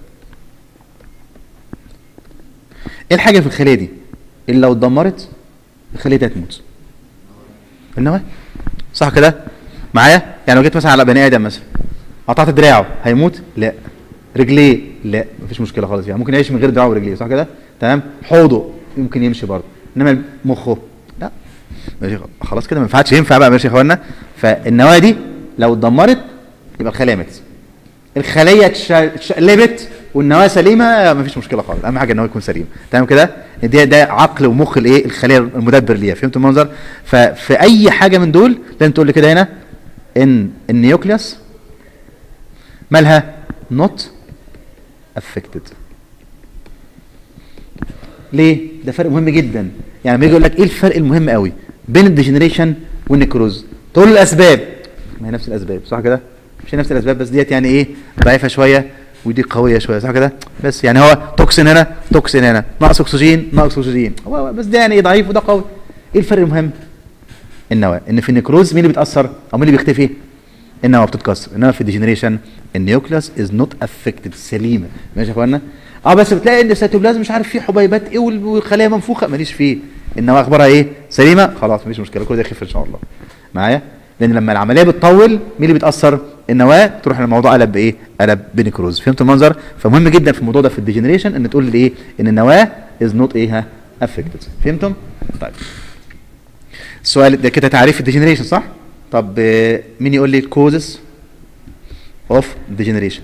ايه الحاجه في الخليه دي اللي لو اتدمرت الخليه دي هتموت النواه صح كده معايا يعني لو جيت مثلا على بني ادم مثلا قطعت دراعه هيموت لا رجليه لا مفيش مشكله خالص يعني ممكن يعيش من غير دراعه ورجليه صح كده تمام حوضه يمكن يمشي برضه انما مخه لا ماشي خلاص كده ما ينفعش ينفع بقى ماشي يا اخوانا فالنواه دي لو اتدمرت يبقى الخليه ماتت الخليه اتشقلبت والنواه سليمه ما فيش مشكله خالص اهم حاجه ان هو يكون سليم تمام كده ده ده عقل ومخ الايه الخليه المدبر ليها فهمتوا المنظر ففي اي حاجه من دول لازم تقول لي كده هنا ان النيوكليوس مالها نوت افكتد ليه ده فرق مهم جدا يعني بيجي يقول لك ايه الفرق المهم قوي بين الديجنريشن والنيكروز تقول له الاسباب ما هي نفس الاسباب صح كده مش نفس الاسباب بس ديت يعني ايه ضعيفه شويه ودي قويه شويه صح كده بس يعني هو توكسين هنا توكسين هنا ناقص اكسجين ناقص اكسجين هو بس ده يعني ايه ضعيف وده قوي ايه الفرق المهم النواه ان في النيكروز مين اللي بيتاثر او مين اللي بيختفي النواه بتتكسر انما في الديجنريشن النيوكليوس از نوت افكتد سليمه ماشي يا اخوانا اه بس بتلاقي ان السيتوبلازم مش عارف فيه حبيبات ايه والخلايا منفوخه ماليش فيه النواه اخبارها ايه سليمه خلاص مفيش مشكله كل ده يخف ان شاء الله معايا لان لما العمليه بتطول مين اللي بيتاثر النواه تروح الموضوع قلب بايه قلب بنكروز فهمت المنظر فمهم جدا في الموضوع ده في الديجنريشن ان تقول لي ايه ان النواه از نوت ايه ها افكتد فهمتم طيب السؤال ده كده تعريف الديجنريشن صح طب آه، مين يقول لي الكوزز اوف ديجنريشن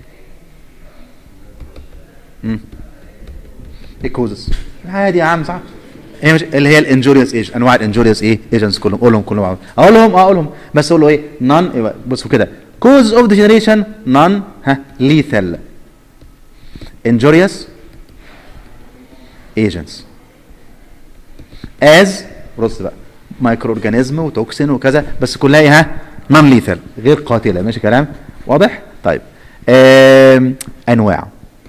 ايه الكوزز عادي يا عم صح هي مش اللي هي الانجوريوس ايج انواع الانجوريوس ايه ايجنتس كلهم قولهم كلهم مع بعض. اقولهم اه اقولهم بس اقول له ايه نون بصوا كده كوز اوف ديجنريشن نون ها ليثال injurious agents as بص بقى مايكرو اورجانيزم وتوكسين وكذا بس كلها ايه ها نون ليثال غير قاتله ماشي كلام واضح طيب آم، انواع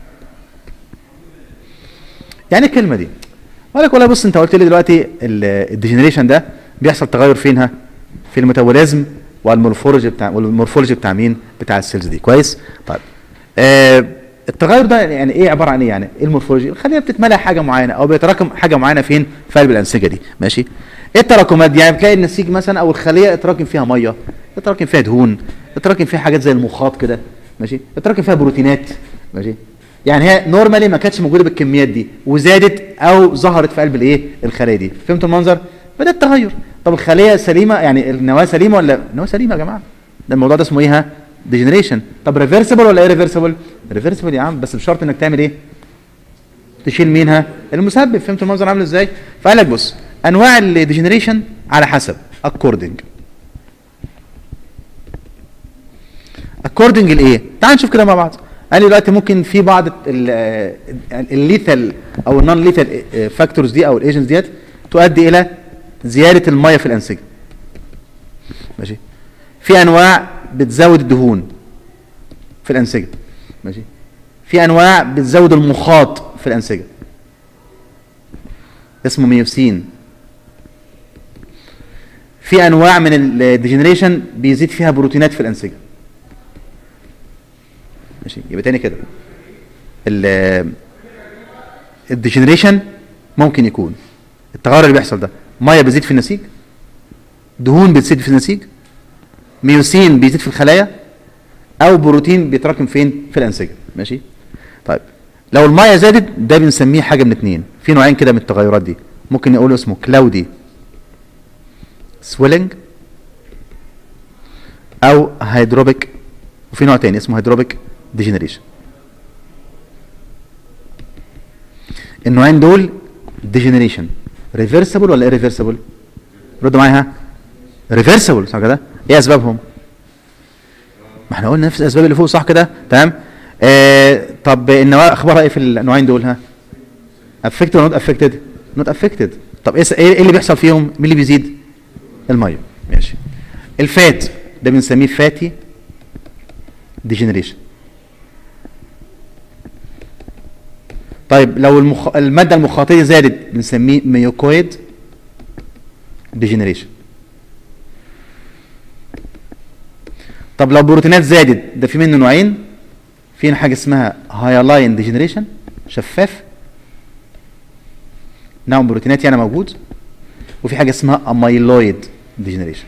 يعني إيه الكلمه دي اقول لك والله بص انت قلت لي دلوقتي الديجنريشن ده بيحصل تغير فينها في الميتابوليزم والمورفولوجي بتاع والمورفولوجي بتاع مين بتاع السيلز دي كويس طيب آه التغير ده يعني ايه عباره عن ايه يعني ايه المورفولوجي الخليه بتتملى حاجه معينه او بيتراكم حاجه معينه فين في قلب الانسجه دي ماشي ايه التراكمات دي يعني بتلاقي النسيج مثلا او الخليه اتراكم فيها ميه اتراكم فيها دهون اتراكم فيها حاجات زي المخاط كده ماشي اتراكم فيها بروتينات ماشي يعني هي نورمالي ما كانتش موجوده بالكميات دي وزادت او ظهرت في قلب الايه الخليه دي فهمتوا المنظر فده التغير طب الخليه سليمه يعني النواه سليمه ولا النواه سليمه يا جماعه ده الموضوع ده اسمه ايه ها ديجنريشن طب ريفرسبل ولا ايه ريفرسبل ريفرسبل يا عم بس بشرط انك تعمل ايه تشيل مين ها المسبب فهمت المنظر عامل ازاي فقال لك بص انواع الديجنريشن على حسب according according لايه تعال نشوف كده مع بعض قال لي دلوقتي ممكن في بعض الليثال او النون ليثال فاكتورز دي او الايجنتس ديت تؤدي الى زياده الميه في الانسجه ماشي في انواع بتزود الدهون في الانسجه ماشي في انواع بتزود المخاط في الانسجه اسمه ميوسين في انواع من الديجنريشن بيزيد فيها بروتينات في الانسجه ماشي يبقى تاني كده ال الديجنريشن ممكن يكون التغير اللي بيحصل ده ميه بتزيد في النسيج دهون بتزيد في النسيج ميوسين بيزيد في الخلايا او بروتين بيتراكم فين في الانسجه ماشي طيب لو الميه زادت ده بنسميه حاجه من اتنين في نوعين كده من التغيرات دي ممكن نقول اسمه كلاودي سويلنج او هيدروبيك وفي نوع تاني اسمه هيدروبيك ديجنريشن النوعين دول ديجنريشن ريفرسبل ولا irreversible ردوا معايا ها ريفرسبل صح كده ايه اسبابهم ما احنا قلنا نفس الاسباب اللي فوق صح كده تمام آه طب النواه اخبارها ايه في النوعين دول ها افكتد ولا نوت افكتد نوت افكتد طب ايه ايه اللي بيحصل فيهم مين اللي بيزيد الميه ماشي الفات ده بنسميه فاتي ديجنريشن طيب لو المخ... الماده المخاطيه زادت بنسميه ميوكويد ديجنريشن طب لو بروتينات زادت ده في منه نوعين في حاجه اسمها هايلاين ديجنريشن شفاف نوع بروتينات يعني موجود وفي حاجه اسمها اميلويد ديجنريشن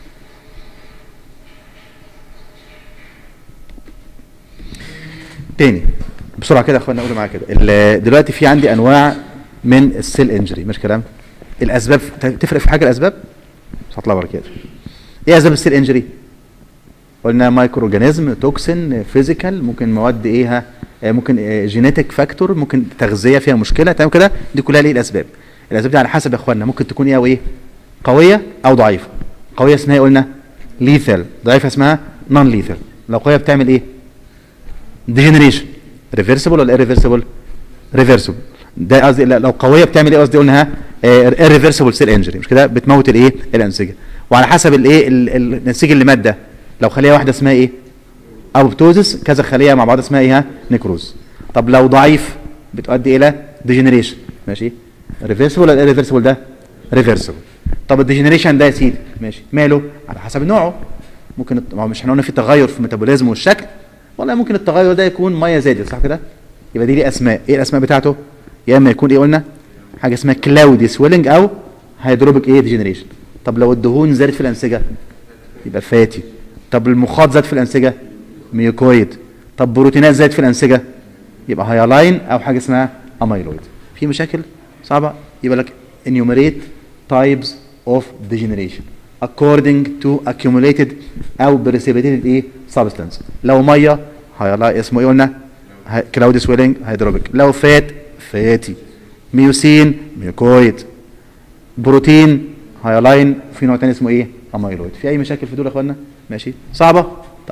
تاني بسرعه كده يا اخوانا قولوا معايا كده ال- دلوقتي في عندي انواع من السيل انجري مش كلام الاسباب تفرق في حاجه الاسباب هطلع بركاته ايه اسباب السيل انجري قلنا مايكرو اورجانيزم توكسين فيزيكال ممكن مواد ايه ها آه، ممكن جينيتك فاكتور ممكن تغذيه فيها مشكله تمام كده دي كلها ليه الاسباب الاسباب دي على حسب يا اخوانا ممكن تكون ايه وايه قويه او ضعيفه قويه اسمها ايه قلنا ليثال ضعيفه اسمها نون ليثال لو قويه بتعمل ايه ديجنريشن ريفرسبل ولا irreversible ريفرسبل ده قصدي لا، لو قويه بتعمل ايه قصدي قلنا irreversible سيل انجري مش كده بتموت الايه الانسجه وعلى حسب الايه ال- ال- النسيج اللي مات ده لو خليه واحده اسمها ايه ابوبتوزس كذا خليه مع بعض اسمها ايه ها نيكروز طب لو ضعيف بتؤدي الى ديجنريشن ماشي ريفرسبل ولا irreversible ده ريفرسبل طب الديجنريشن ده يا سيدي ماشي ماله على حسب نوعه ممكن الت- ما هو مش احنا قلنا في تغير في الميتابوليزم والشكل والله ممكن التغير ده يكون ميه زادت صح كده يبقى دي ليه اسماء ايه الاسماء بتاعته يا اما يكون ايه قلنا حاجه اسمها كلاودي سويلنج او هيدروبيك ايه ديجنريشن طب لو الدهون زادت في الانسجه يبقى فاتي طب المخاط زاد في الانسجه ميوكويد طب بروتينات زادت في الانسجه يبقى هيالاين او حاجه اسمها اميلويد في مشاكل صعبه يبقى لك enumerate types of degeneration according to accumulated او precipitated ايه substance لو ميه هيلا اسمه ايه قلنا كلاود سويلنج هيدروبيك لو فات فاتي ميوسين ميوكويد بروتين هيالاين في نوع تاني اسمه ايه اميلويد في اي مشاكل في دول يا اخوانا ماشي صعبه طب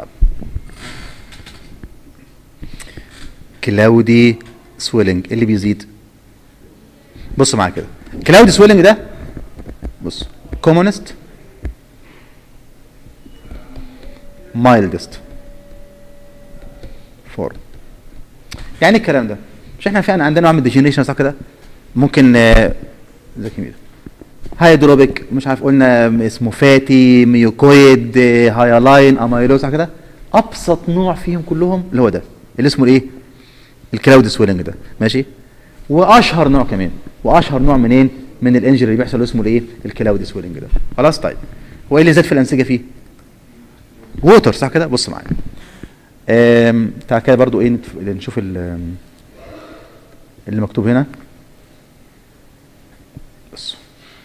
كلاودي سويلنج اللي بيزيد بص معايا كده كلاودي سويلنج ده بص كومونست مايلدست فورم يعني الكلام ده مش احنا فعلا عندنا نوع من الديجينيشن صح كده ممكن آه، زكي مير هيدروبيك مش عارف قلنا اسمه فاتي ميوكويد آه، هايلاين اميلوز صح كده ابسط نوع فيهم كلهم اللي هو ده اللي اسمه الايه الكلاود سويلنج ده ماشي واشهر نوع كمان واشهر نوع منين من الانجري اللي بيحصل اسمه الايه الكلاود سويلنج ده خلاص طيب هو ايه اللي زاد في الانسجه فيه ووتر صح كده بص معايا آم، تعال كده برضو ايه نتف- نشوف ال- آم، اللي مكتوب هنا بص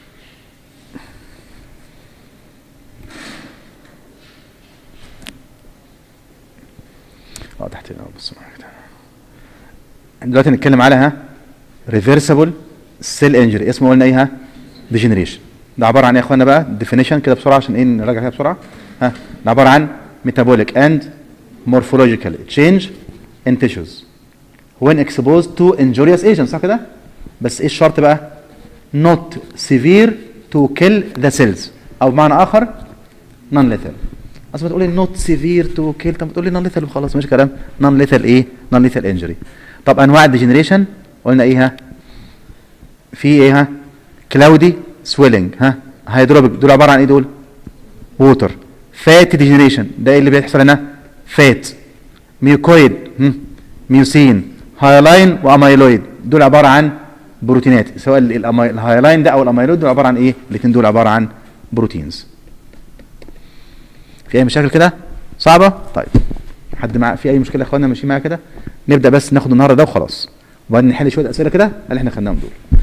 اه تحت هنا بص معايا كده دلوقتي هنتكلم على ها ريفرسبل سيل انجري اسمه قلنا ايه ها ديجنريشن ده عباره عن ايه يا اخوانا بقى ديفينيشن كده بسرعه عشان ايه نراجع كده بسرعه ها ده عباره عن metabolic and morphological change in tissues when exposed to injurious agents صح كده بس ايه الشرط بقى not severe to kill the cells او بمعنى اخر non lethal اصل ما تقولي not severe to kill طب ما تقولي non lethal وخلاص مش كلام non lethal ايه non lethal injury طب انواع الديجنريشن قلنا ايه ها في ايه ها كلاودي سويلنج ها هيدروبيك دول عباره عن ايه دول ووتر فات ديجنريشن ده ايه اللي بيحصل هنا فات ميوكويد هم، ميوسين هايلاين واميلويد دول عباره عن بروتينات سواء ال- الأمي- الهايلاين ده او الاميلويد دول عباره عن ايه الاثنين دول عباره عن بروتينز في اي مشاكل كده صعبه طيب حد مع في اي مشكله يا اخوانا ماشيين معايا كده نبدا بس ناخد النهارده ده وخلاص وبعدين نحل شويه اسئله كده اللي احنا خدناهم دول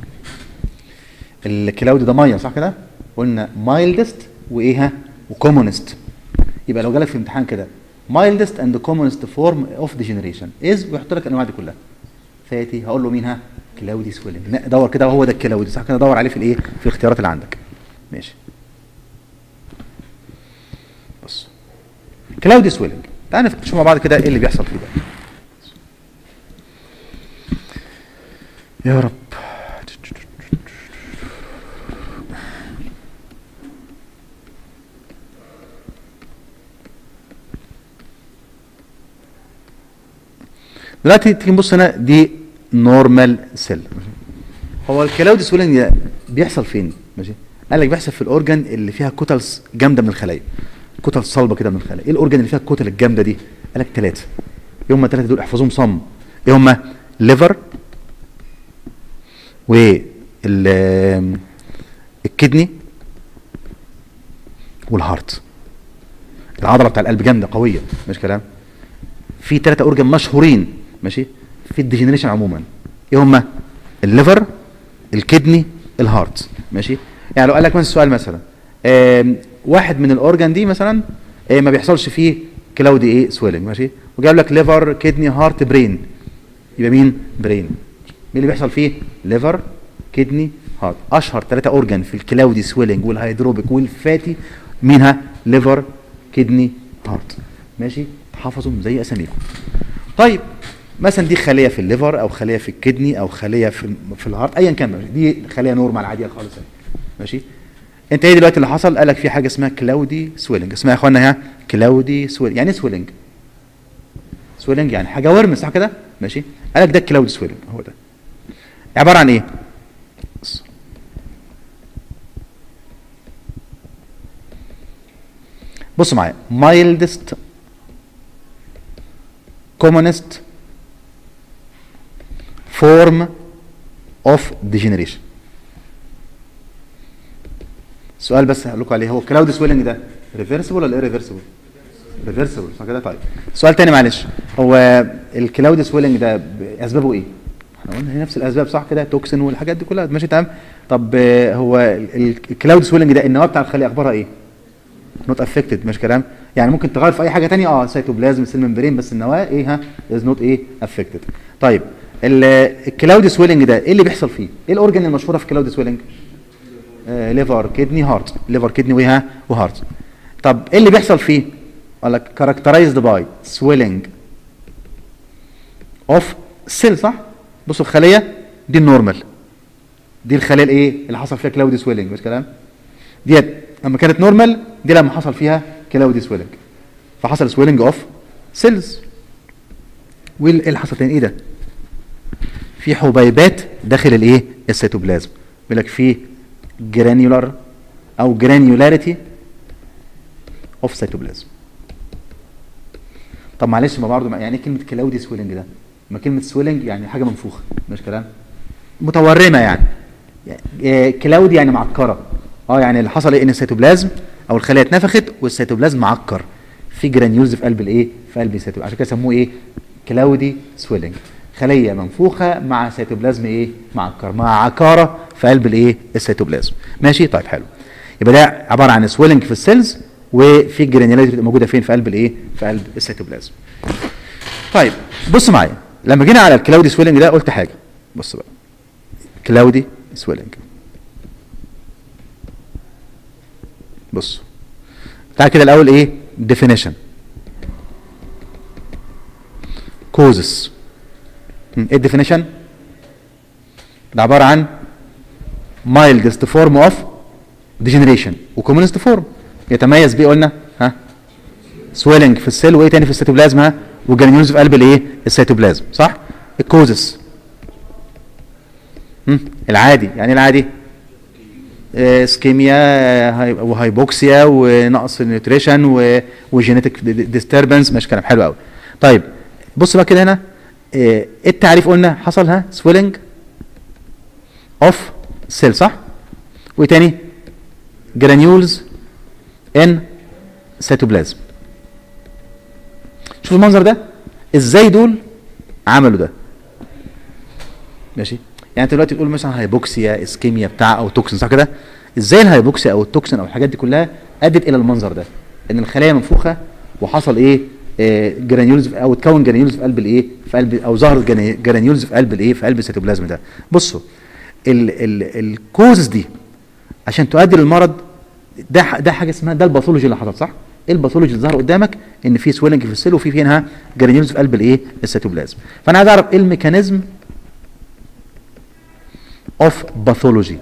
الكلاود ده ميه صح كده قلنا مايلدست وايه ها وكومونست يبقى لو جالك في الامتحان كده مايلدست اند كومونست فورم اوف ديجنريشن از ويحط لك الانواع دي كلها فاتي هقول له مين ها كلاودي سويلنج لا، دور كده وهو ده الكلاودي صح كده دور عليه في الايه في الاختيارات اللي عندك ماشي بص كلاودي سويلنج تعال نشوف مع بعض كده ايه اللي بيحصل فيه ده يا رب دلوقتي تيجي نبص هنا دي نورمال سيل هو الكلاود سويلنج ده بيحصل فين ماشي قال لك بيحصل في الاورجن اللي فيها كتل جامده من الخلايا كتل صلبه كده من الخلايا ايه الاورجن اللي فيها الكتل الجامده دي قال لك ثلاثه ايه هم الثلاثه دول احفظوهم صم ايه هم ليفر وال الكدني والهارت العضله بتاع القلب جامده قويه مش كلام في ثلاثه اورجن مشهورين ماشي في الديجنريشن عموما ايه هم الليفر الكدني الهارت ماشي يعني لو قال لك مثلا سؤال مثلا آم، واحد من الاورجن دي مثلا آه، ما بيحصلش فيه كلاودي ايه سويلنج ماشي وجاب لك ليفر كدني هارت برين يبقى مين برين مين اللي بيحصل فيه ليفر كدني هارت اشهر ثلاثه اورجن في الكلاودي سويلنج والهيدروبيك والفاتي مينها ليفر كدني هارت ماشي حافظهم زي اساميكم طيب مثلا دي خليه في الليفر او خليه في الكدني او خليه في في الهارت ايا كان ماشي. دي خليه نورمال عاديه خالص اهي. ماشي انت ايه دلوقتي اللي حصل قال لك في حاجه اسمها كلاودي سويلنج اسمها يا اخوانا ها كلاودي سويلنج يعني ايه سويلنج سويلنج يعني حاجه ورم صح كده ماشي قال لك ده الكلاودي سويلنج هو ده عباره عن ايه بص. بص معايا mildest commonest form of degeneration سؤال بس هقول لكم عليه هو كلاود سويلنج ده ريفرسبل ولا ريفرسبل ريفرسبل صح كده طيب سؤال تاني معلش هو الكلاود سويلنج ده ب- اسبابه ايه احنا قلنا هي نفس الاسباب صح كده توكسين والحاجات دي كلها ماشي تمام طب آه، هو ال- ال- الكلاود سويلنج ده النواه بتاع الخليه اخبارها ايه نوت افكتد مش كلام يعني ممكن تغير في اي حاجه تانية اه سيتوبلازم سيل ممبرين بس النواه ايه ها از نوت ايه افكتد طيب ال- الكلاود سويلنج ده ايه اللي بيحصل فيه ايه الاورجن المشهوره في الكلاود سويلنج ليفر كدني هارت ليفر كدني وها وهارت طب ايه اللي بيحصل فيه قال لك characterized by swelling of cell صح بصوا الخليه دي النورمال دي الخليه الايه اللي حصل فيها كلاودي سويلنج مش كلام ديت لما كانت نورمال دي لما حصل فيها كلاودي سويلنج فحصل سويلنج اوف سيلز وايه اللي حصل تاني ايه ده في حبيبات داخل الايه السيتوبلازم بيقول لك في جرانيولار او جرانيولاريتي اوف سيتوبلازم طب معلش ما برضه يعني ايه كلمه كلاودي سويلنج ده ما كلمه سويلنج يعني حاجه منفوخه مش كلام متورمه يعني يعني كلاودي يعني معكره اه يعني اللي حصل ايه ان السيتوبلازم او الخليه اتنفخت والسيتوبلازم معكر في جرانيولز في قلب الايه في قلب السيتوبلازم عشان كده سموه ايه كلاودي سويلنج خليه منفوخه مع سيتوبلازم ايه معكر مع عكاره في قلب الايه السيتوبلازم ماشي طيب حلو يبقى ده عباره عن سويلنج في السيلز وفي جرانيولات بتبقى موجوده فين في قلب الايه في قلب السيتوبلازم طيب بص معايا لما جينا على الكلاودي سويلنج ده قلت حاجه بص بقى كلاودي سويلنج بص تعال كده الاول ايه definition causes م، ايه الديفينيشن ده عباره عن mildest form of degeneration وcommonest form يتميز بيه قلنا ها swelling في السيل وايه تاني في السيتوبلازم ها وجرانيولز في قلب الايه السيتوبلازم صح الكوزس العادي يعني إيه العادي آه، اسكيميا آه، هاي- وهايبوكسيا ونقص النيوتريشن و- وجينيتك ديستربنس ماشي كلام حلو قوي طيب بص بقى كده هنا آه، ايه التعريف قلنا حصل ها سويلنج اوف سيل صح وايه تاني جرانيولز ان سيتوبلازم شوف المنظر ده ازاي دول عملوا ده ماشي يعني انت دلوقتي بتقول مثلا هايبوكسيا اسكيميا بتاع او توكسين صح كده ازاي الهايبوكسيا او التوكسين او الحاجات دي كلها ادت الى المنظر ده ان الخلايا منفوخه وحصل ايه آه، جرانيولز او اتكون جرانيولز في قلب الايه في قلب او ظهرت جراني- جرانيولز في قلب الايه في قلب السيتوبلازم ده بصوا ال ال الكوزز دي عشان تؤدي للمرض ده ح- ده حاجه اسمها ده الباثولوجي اللي حصل صح ايه الباثولوجي اللي ظهر قدامك ان في سويلنج في السيل وفي فيها جرانيولز في قلب الايه السيتوبلازم فانا عايز اعرف ايه الميكانيزم اوف باثولوجي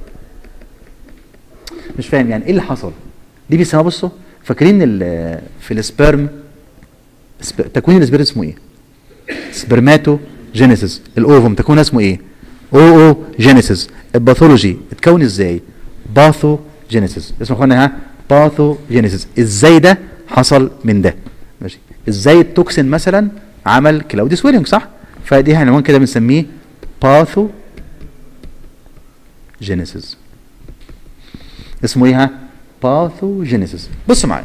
مش فاهم يعني ايه اللي حصل دي بيسموها بصوا فاكرين ال- في السبرم سب- تكوين السبرم اسمه ايه سبرماتو جينيسيس الاوفم تكون اسمه ايه او او جينيسيس الباثولوجي اتكون ازاي باثو جينيسيس اسمه اخوانا ها باثو جينيسيس ازاي ده حصل من ده ماشي ازاي التوكسين مثلا عمل كلاودي سويلنج صح فدي عنوان كده بنسميه باثو جينيسيس اسمه ايه ها باثوجينيسيس بص معايا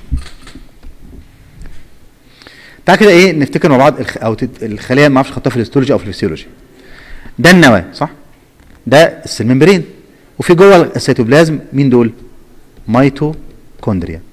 تعال كده ايه نفتكر مع بعض الخ... او تت... الخليه ما اعرفش خدتها في الهيستولوجي او في الفسيولوجي ده النواه صح ده السيل ممبرين وفي جوه السيتوبلازم مين دول ميتوكوندريا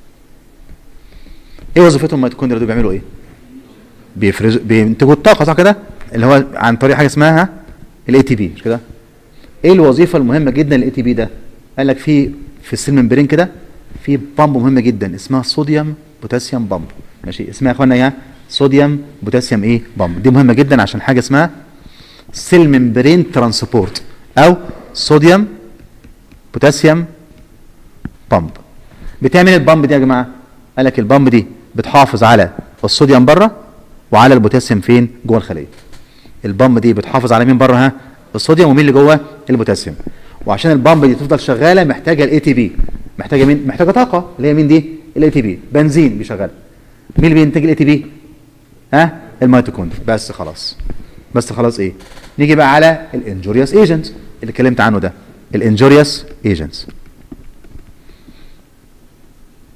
ايه وظيفتهم الميتوكوندريا دول بيعملوا ايه بيفرزوا بينتجوا الطاقه صح كده اللي هو عن طريق حاجه اسمها الاي تي بي مش كده ايه الوظيفه المهمه جدا للاي تي بي ده قال لك في في السيل ممبرين كده في بامب مهمه جدا اسمها صوديوم بوتاسيوم بامب ماشي اسمها يا اخوانا ايه صوديوم بوتاسيوم ايه بامب دي مهمه جدا عشان حاجه اسمها سيل ممبرين ترانسبورت او صوديوم بوتاسيوم بامب بتعمل البامب دي يا جماعه قال لك البامب دي بتحافظ على الصوديوم بره وعلى البوتاسيوم فين جوه الخليه البامب دي بتحافظ على مين بره ها الصوديوم ومين اللي جوه البوتاسيوم وعشان البامب دي تفضل شغاله محتاجه الاي تي بي محتاجه مين محتاجه طاقه اللي هي مين دي الاي تي بي بنزين بيشغلها مين اللي بينتج الاي تي بي ها الميتوكوندريا بس خلاص بس خلاص ايه نيجي بقى على الانجوريوس ايجنت اللي اتكلمت عنه ده الانجوريوس ايجنتس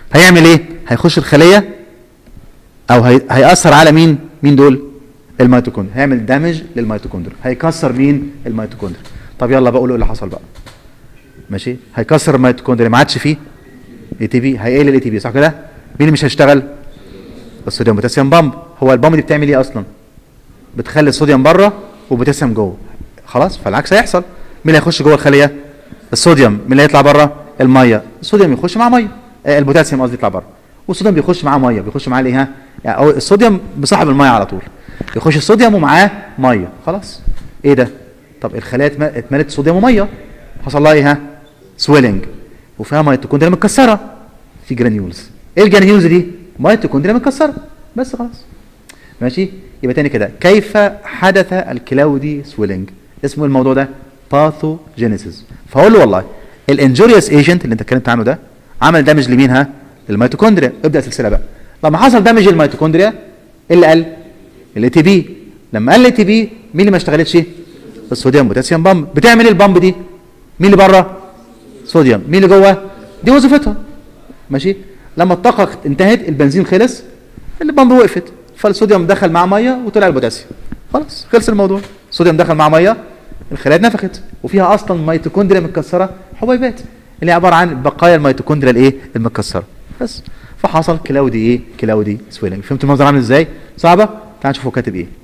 هيعمل ايه هيخش الخليه او هي... هيأثر على مين مين دول الميتوكوندريا هيعمل دامج للميتوكوندريا هيكسر مين الميتوكوندريا طب يلا بقى قولوا ايه اللي حصل بقى ماشي هيكسر الميتوكوندريا ما عادش فيه اي تي بي هيقل الاي تي بي صح كده مين اللي مش هيشتغل الصوديوم بوتاسيوم بامب هو البامب دي بتعمل ايه اصلا بتخلي الصوديوم بره وبوتاسيوم جوه خلاص فالعكس هيحصل مين اللي هيخش جوه الخليه الصوديوم مين اللي هيطلع بره الميه الصوديوم يخش مع ميه آه البوتاسيوم قصدي يطلع بره والصوديوم بيخش معاه ميه بيخش معاه الايه ها يعني هو الصوديوم بصاحب الميه على طول يخش الصوديوم ومعاه ميه خلاص ايه ده طب الخلايا اتم- اتملت صوديوم وميه حصل لها ايه ها سويلنج وفيها ميتوكوندريا متكسره في جرانيولز ايه الجرانيولز دي ميتوكوندريا متكسره بس خلاص ماشي يبقى تاني كده كيف حدث الكلاودي سويلنج اسمه الموضوع ده باثوجينيسيس فهقول له والله الانجوريوس ايجنت اللي انت اتكلمت عنه ده عمل دامج لمين ها للميتوكوندريا ابدا سلسله بقى لما حصل دامج للميتوكوندريا ايه اللي قال الاي تي بي لما قال الاي تي بي مين اللي ما اشتغلتش الصوديوم بوتاسيوم بامب بتعمل ايه البامب دي مين اللي بره صوديوم مين اللي جوه دي وظيفتها ماشي لما الطاقه انتهت البنزين خلص البامب وقفت فالصوديوم دخل مع ميه وطلع البوتاسيوم خلاص خلص الموضوع الصوديوم دخل مع ميه الخلايا اتنفخت وفيها اصلا ميتوكوندريا متكسره حبيبات اللي هي عباره عن بقايا الميتوكوندريا الايه المتكسره بس فحصل كلاودي ايه كلاودي سويلنج فهمت المنظر عامل ازاي صعبه تعال نشوف هو كاتب ايه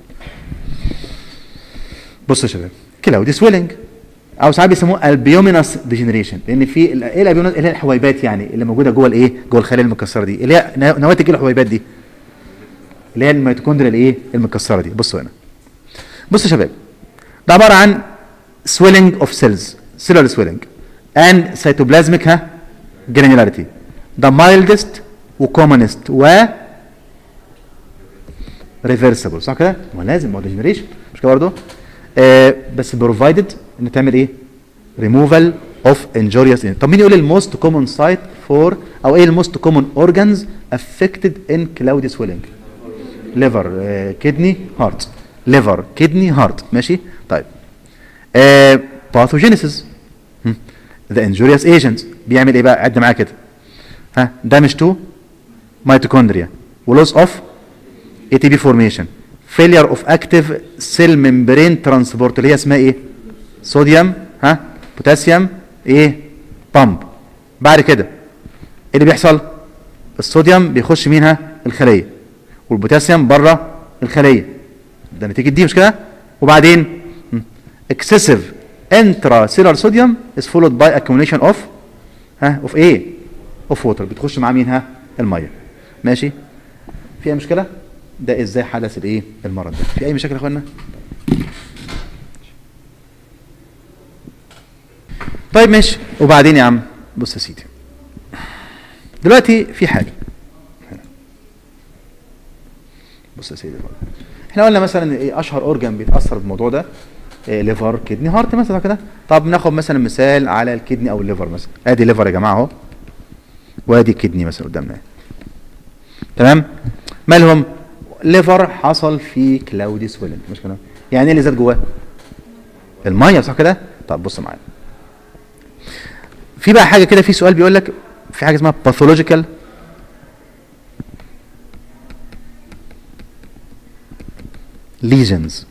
بصوا يا شباب كلاودي سويلنج او ساعات بيسموه البيومينس ديجنريشن لان في ال- ايه الالبيومينس اللي هي الحويبات يعني اللي موجوده جوه الايه جوه الخلايا المكسره دي اللي هي نا- نواتج ايه الحويبات دي اللي هي الميتوكوندريا الايه المكسره دي بصوا هنا بصوا يا شباب ده عباره عن swelling of cells cellular swelling and cytoplasmic ها granularity the mildest و commonest و reversible صح كده؟ ما لازم ما هو degeneration مش كده برضه؟ آه بس provided ان تعمل ايه؟ removal of injurious agent. طب مين يقول الموست common site for او ايه الموست common organs affected in cloudy swelling؟ liver آه kidney heart liver kidney heart ماشي؟ طيب آه pathogenesis هم. the injurious agent بيعمل ايه بقى؟ عد معايا كده ها damage to mitochondria ولوس اوف اي تي بي فورميشن فيلير اوف اكتيف سيل ممبرين ترانسبورت اللي هي اسمها ايه صوديوم ها بوتاسيوم ايه بامب بعد كده ايه اللي بيحصل الصوديوم بيخش مينها الخليه والبوتاسيوم بره الخليه ده نتيجه دي مش كده وبعدين اكسسيف انترا سيلر صوديوم از فولود باي accumulation اوف ها اوف ايه اوف ووتر بتخش مع مين ها الميه ماشي في اي مشكله ده ازاي حدث الايه المرض ده في اي مشاكل يا اخوانا طيب ماشي وبعدين يا عم بص يا سيدي دلوقتي في حاجه بص يا سيدي بقى. احنا قلنا مثلا ايه اشهر اورجان بيتاثر بالموضوع ده إيه ليفر كدني هارت مثلا كده طب ناخد مثلا مثال على الكدني او الليفر مثلا ادي ليفر يا جماعه اهو وادي كدني مثلا قدامنا تمام مالهم ليفر حصل فيه كلاودي سويلنج مش كده يعني ايه اللي زاد جواه الميه صح كده طب بص معايا في بقى حاجه كده في سؤال بيقول لك في حاجه اسمها باثولوجيكال ليجنز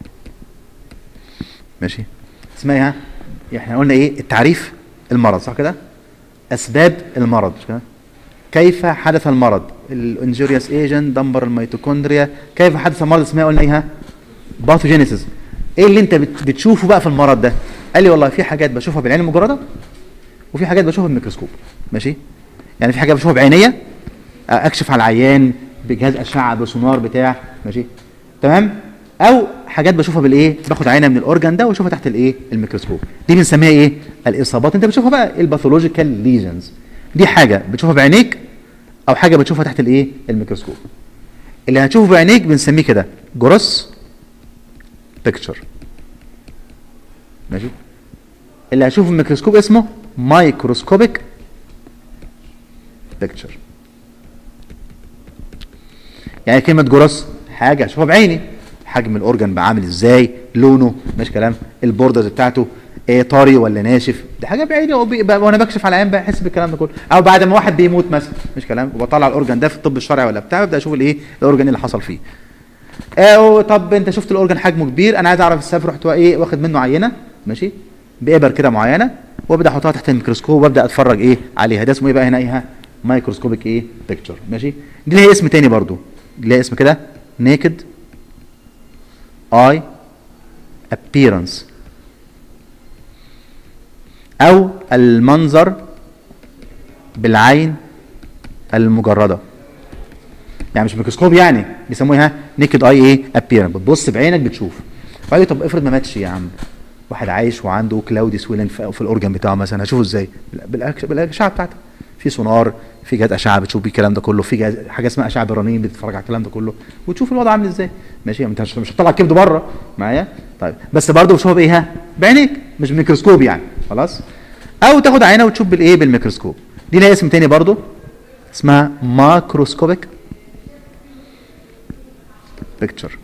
ماشي اسمها ايه ها؟ احنا قلنا ايه التعريف المرض صح كده اسباب المرض مش كده كيف حدث المرض الانجوريوس ايجنت دمر الميتوكوندريا كيف حدث المرض اسمها قلنا ايه ها باثوجينيسيس ايه اللي انت بت- بتشوفه بقى في المرض ده قال لي والله في حاجات بشوفها بالعين المجرده وفي حاجات بشوفها بالميكروسكوب ماشي يعني في حاجات بشوفها بعينيا اكشف على العيان بجهاز اشعه بسونار بتاع ماشي تمام او حاجات بشوفها بالايه باخد عينه من الاورجان ده واشوفها تحت الايه الميكروسكوب دي بنسميها ايه الاصابات انت بتشوفها بقى الباثولوجيكال ليجنز دي حاجه بتشوفها بعينيك او حاجه بتشوفها تحت الايه الميكروسكوب اللي هتشوفه بعينيك بنسميه كده جروس بيكتشر ماشي اللي هتشوفه في الميكروسكوب اسمه مايكروسكوبيك بيكتشر يعني كلمه جروس حاجه اشوفها بعيني حجم الاورجن بقى عامل ازاي لونه ماشي كلام البوردرز بتاعته إيه طري ولا ناشف دي حاجه بعيني وبي- ب- وانا بكشف على العين بحس بالكلام ده كله او بعد ما واحد بيموت مثلا مش كلام وبطلع الاورجن ده في الطب الشرعي ولا بتاع ببدا اشوف الايه الاورجن اللي حصل فيه او طب انت شفت الاورجن حجمه كبير انا عايز اعرف السبب رحت ايه واخد منه عينه ماشي بابر كده معينه وابدا احطها تحت الميكروسكوب وابدا اتفرج ايه عليها ده اسمه ايه بقى هنا ايه ها؟ مايكروسكوبيك ايه بيكتشر ماشي دي ليها اسم تاني برضو ليها اسم كده نيكد اي appearance او المنظر بالعين المجرده يعني مش ميكروسكوب يعني بيسموها نيكد اي ايه ابيرنس بتبص بعينك بتشوف فقال لي طب افرض ما ماتش يا عم واحد عايش وعنده كلاودي سويلنج في, في الاورجن بتاعه مثلا هشوفه ازاي بال- بالأكش- بالاشعه بتاعته في سونار في جهاز اشعه بتشوف بيه الكلام ده كله في جهاز حاجه اسمها اشعه برانين بتتفرج على الكلام ده كله وتشوف الوضع عامل ازاي ماشي انت مش مش هتطلع الكبد بره معايا طيب بس برضه بتشوفها بايه ها بعينيك مش بميكروسكوب يعني خلاص او تاخد عينه وتشوف بالايه بالميكروسكوب دي لها اسم تاني برضه اسمها ماكروسكوبيك بيكتشر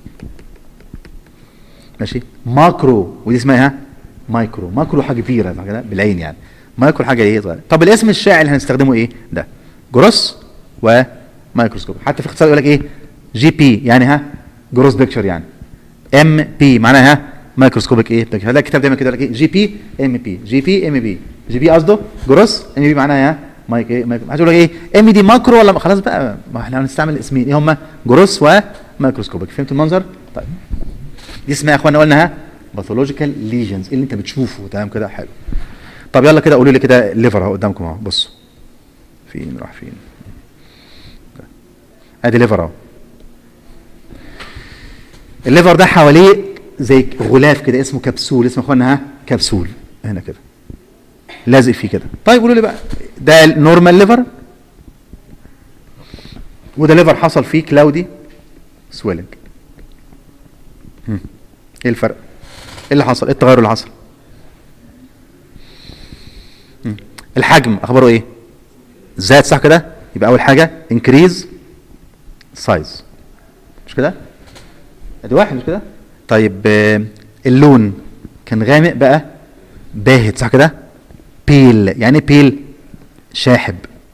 ماشي ماكرو ودي اسمها ايه ها؟ مايكرو ماكرو حاجه كبيره صح كده بالعين يعني مايكرو حاجه ايه صغيره طب الاسم الشائع اللي هنستخدمه ايه ده جروس ومايكروسكوب حتى في اختصار يقول لك ايه جي بي يعني ها جروس بيكتشر يعني ام بي معناها ها مايكروسكوبيك ايه بيكتشر هذا الكتاب دايما كده يقول لك ايه جي بي ام بي جي بي ام بي جي بي قصده جروس ام بي معناها ها مايك ايه مايك هتقول لك ايه ام دي ماكرو ولا خلاص بقى ما احنا هنستعمل اسمين ايه هما جروس ومايكروسكوبيك فهمتوا المنظر طيب دي اسمها يا اخوانا قلنا ها باثولوجيكال ليجنز اللي انت بتشوفه تمام كده حلو طب يلا كده قولوا لي كده الليفر اهو قدامكم اهو بصوا فين راح فين ادي ليفر اهو الليفر ده حواليه زي غلاف كده اسمه كبسول اسمه يا اخوانا ها كبسول هنا كده لازق فيه كده طيب قولوا لي بقى ده النورمال ليفر وده ليفر حصل فيه كلاودي سويلنج ايه الفرق؟ ايه اللي حصل؟ ايه التغير اللي حصل؟ مم. الحجم اخباره ايه؟ زاد صح كده؟ يبقى اول حاجه انكريز سايز مش كده؟ ادي واحد مش كده؟ طيب آه، اللون كان غامق بقى باهت صح كده؟ بيل يعني ايه بيل؟ شاحب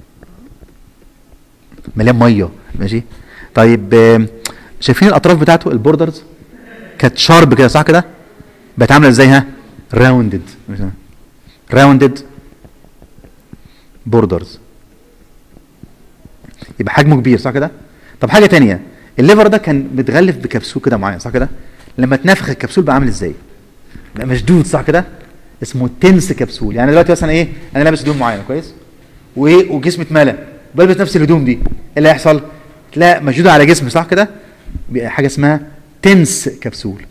مليان ميه ماشي؟ طيب آه، شايفين الاطراف بتاعته البوردرز؟ كانت شارب كده صح كده بقت عامله ازاي ها راوندد راوندد بوردرز يبقى حجمه كبير صح كده طب حاجه تانية الليفر ده كان متغلف بكبسول كده معين صح كده لما اتنفخ الكبسول بقى عامل ازاي بقى مشدود صح كده اسمه تنس كبسول يعني دلوقتي مثلا ايه انا لابس هدوم معينه كويس وايه وجسمي اتملى بلبس نفس الهدوم دي ايه اللي هيحصل تلاقي مشدوده على جسمي صح كده بقى حاجه اسمها تنس كبسول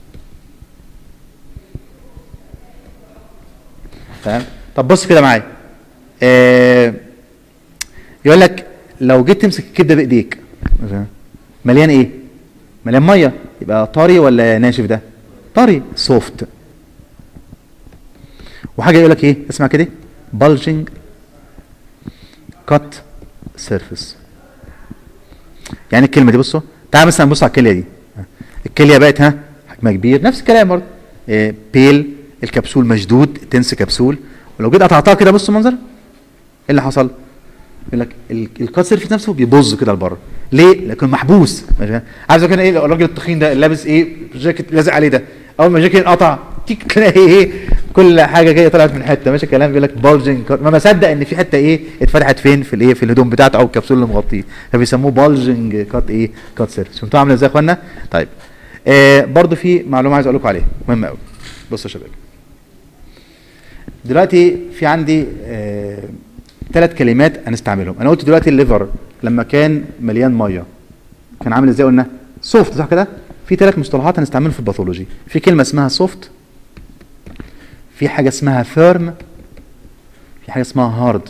تمام طب بص كده معايا آه يقول لك لو جيت تمسك الكبده بايديك مثلا مليان ايه مليان ميه يبقى طري ولا ناشف ده طري سوفت وحاجه يقول لك ايه اسمع كده bulging cut surface يعني الكلمه دي بصوا تعال مثلا نبص على الكليه دي الكليه بقت ها حجمها كبير نفس الكلام برضه إيه بيل الكبسول مشدود تنس كبسول ولو جيت قطعتها كده بص المنظر ايه اللي حصل؟ يقول لك ال- الكات سيرفيس نفسه بيبظ كده لبره ليه؟ لكن محبوس ماشي؟ عايز كده ايه الراجل التخين ده اللي لابس ايه جاكيت لازق عليه ده اول ما الجاكيت انقطع تيك تلاقي ايه كل حاجه جايه طلعت من حته ماشي الكلام بيقول لك بالجنج ما بصدق ان في حته ايه اتفتحت فين في الايه في الهدوم بتاعته او الكبسول اللي مغطيه فبيسموه بالجنج كات ايه كات سيرفيس فهمتوا عامله ازاي يا اخوانا؟ طيب آه برضو في معلومه عايز اقول لكم عليها مهمه قوي بصوا يا شباب دلوقتي في عندي آه ثلاث كلمات هنستعملهم انا قلت دلوقتي الليفر لما كان مليان ميه كان عامل ازاي قلنا سوفت صح كده في ثلاث مصطلحات هنستعملهم في الباثولوجي في كلمه اسمها سوفت في حاجه اسمها فيرم في حاجه اسمها هارد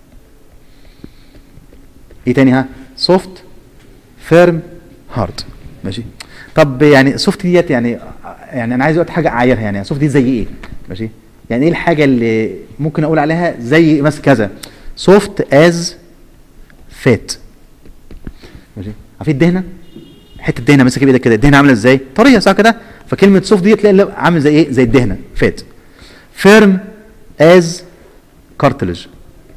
ايه تاني ها سوفت فيرم هارد ماشي طب يعني سوفت ديت يعني يعني انا عايز اقول حاجه اعايرها يعني سوفت دي زي ايه ماشي يعني ايه الحاجه اللي ممكن اقول عليها زي مثلا كذا سوفت از فات ماشي عارفين الدهنه حته دهنه ماسكه بايدك كده الدهنه عامله ازاي طريه صح كده فكلمه سوفت دي تلاقي اللي عامل زي ايه زي الدهنه فات فيرم از كارتلج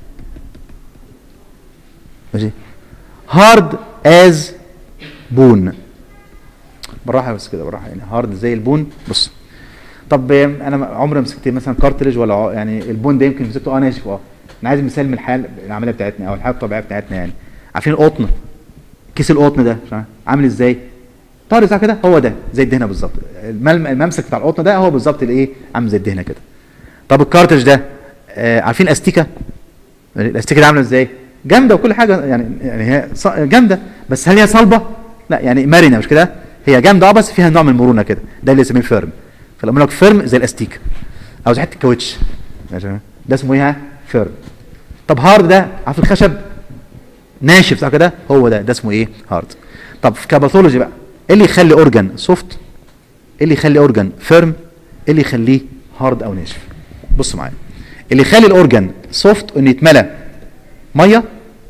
ماشي هارد از بون بالراحه بس كده بالراحه يعني هارد زي البون بص طب انا عمري مسكت مثلا كارتلج ولا ع- يعني البون ده يمكن مسكته اه ناشف اه انا عايز مثال من الحياه العمليه بتاعتنا او الحياه الطبيعيه بتاعتنا يعني عارفين القطن كيس القطن ده مش عارف، عامل ازاي طاري صح كده هو ده زي الدهنه بالظبط الملم- الممسك بتاع القطن ده هو بالظبط الايه عامل زي الدهنه كده طب الكارتج ده آه عارفين الاستيكه الاستيكه دي عامله ازاي جامده وكل حاجه يعني يعني هي ص- جامده بس هل هي صلبه لا يعني مرنه مش كده هي جامده اه بس فيها نوع من المرونه كده ده اللي اسمه فيرم فلما لك فيرم زي الاستيكه او زي حته الكاوتش ماشي؟ ده اسمه ايه ها؟ فيرم طب هارد ده عارف الخشب ناشف صح كده هو ده ده اسمه ايه هارد طب في كاباثولوجي بقى ايه اللي يخلي اورجان سوفت ايه اللي يخلي اورجان فيرم ايه اللي يخليه هارد او ناشف بص معايا اللي يخلي الاورجان سوفت انه يتملى ميه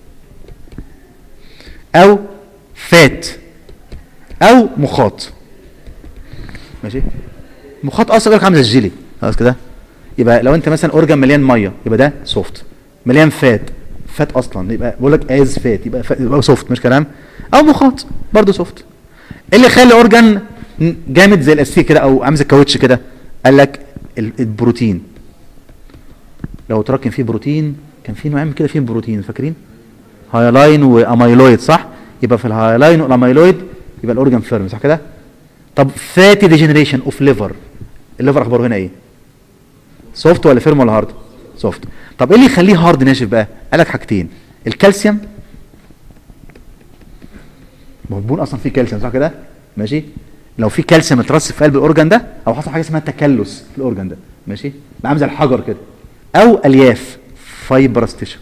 او فات او مخاط ماشي مخاط اصلا يقول لك عامل زي الجيلي خلاص كده يبقى لو انت مثلا اورجان مليان ميه يبقى ده سوفت مليان فات فات اصلا يبقى بقول لك از فات يبقى فات يبقى سوفت مش كلام او مخاط برضه سوفت ايه اللي يخلي اورجان جامد زي الاستيك كده او عامل زي الكاوتش كده قال لك ال- البروتين لو تراكم فيه بروتين كان في نوعين كده فيهم بروتين فاكرين هايلاين واميلويد صح يبقى في الهايلاين والاميلويد يبقى الاورجان فيرم صح كده طب فاتي ديجنريشن اوف ليفر الليفر اخباره هنا ايه سوفت ولا فيرم ولا هارد سوفت طب ايه اللي يخليه هارد ناشف بقى قال لك حاجتين الكالسيوم ما هو البون اصلا فيه كالسيوم صح كده ماشي لو في كالسيوم اترسب في قلب الاورجان ده او حصل حاجه اسمها تكلس في الاورجان ده ماشي بقى عامل زي الحجر كده او الياف فايبرس تيشو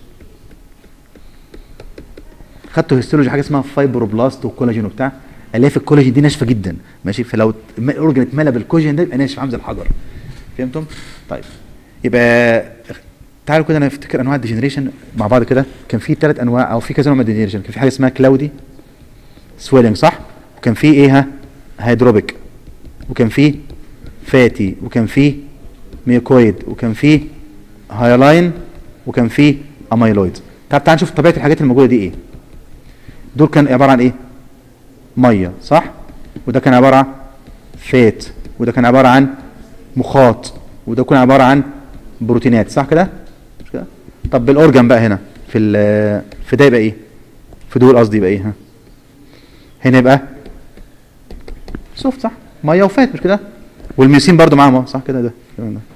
خدتوا هيستولوجي حاجه اسمها فايبروبلاست وكولاجين وبتاع الياف الكولاجين دي ناشفه جدا ماشي فلو الم- الاورجان اتملى بالكولاجين ده يبقى ناشف عامل زي الحجر فهمتم طيب يبقى تعالوا كده نفتكر انواع الديجنريشن مع بعض كده كان في ثلاث انواع او في كذا نوع من الديجنريشن كان في حاجه اسمها كلاودي سويلنج صح وكان في ايه ها هيدروبيك وكان في فاتي وكان في ميوكويد وكان في هايلاين وكان في اميلويد طب تعال نشوف طبيعه الحاجات الموجوده دي ايه دول كان عباره عن ايه ميه صح وده كان عباره عن فات وده كان عباره عن مخاط وده كان عباره عن بروتينات صح كده مش كده طب بالاورجان بقى هنا في ال- في ده يبقى ايه في دول قصدي يبقى ايه ها هنا يبقى سوفت صح ميه وفات مش كده والميوسين برضو معاهم أهو، صح كده ده الكلام ده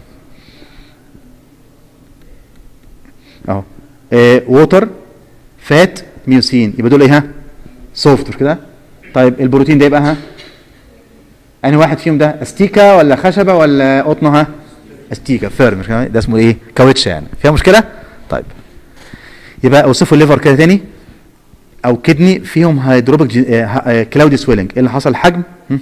اهو ووتر فات ميوسين يبقى دول ايه ها سوفت مش كده طيب البروتين ده يبقى ها انهي واحد فيهم ده استيكا ولا خشبه ولا قطنه ها استيكا فيرم مش كده ده اسمه ايه كاوتش يعني فيها مشكله طيب يبقى اوصفوا الليفر كده تاني او كدني فيهم هيدروبيك كلاودي سويلنج ايه اللي حصل الحجم هم؟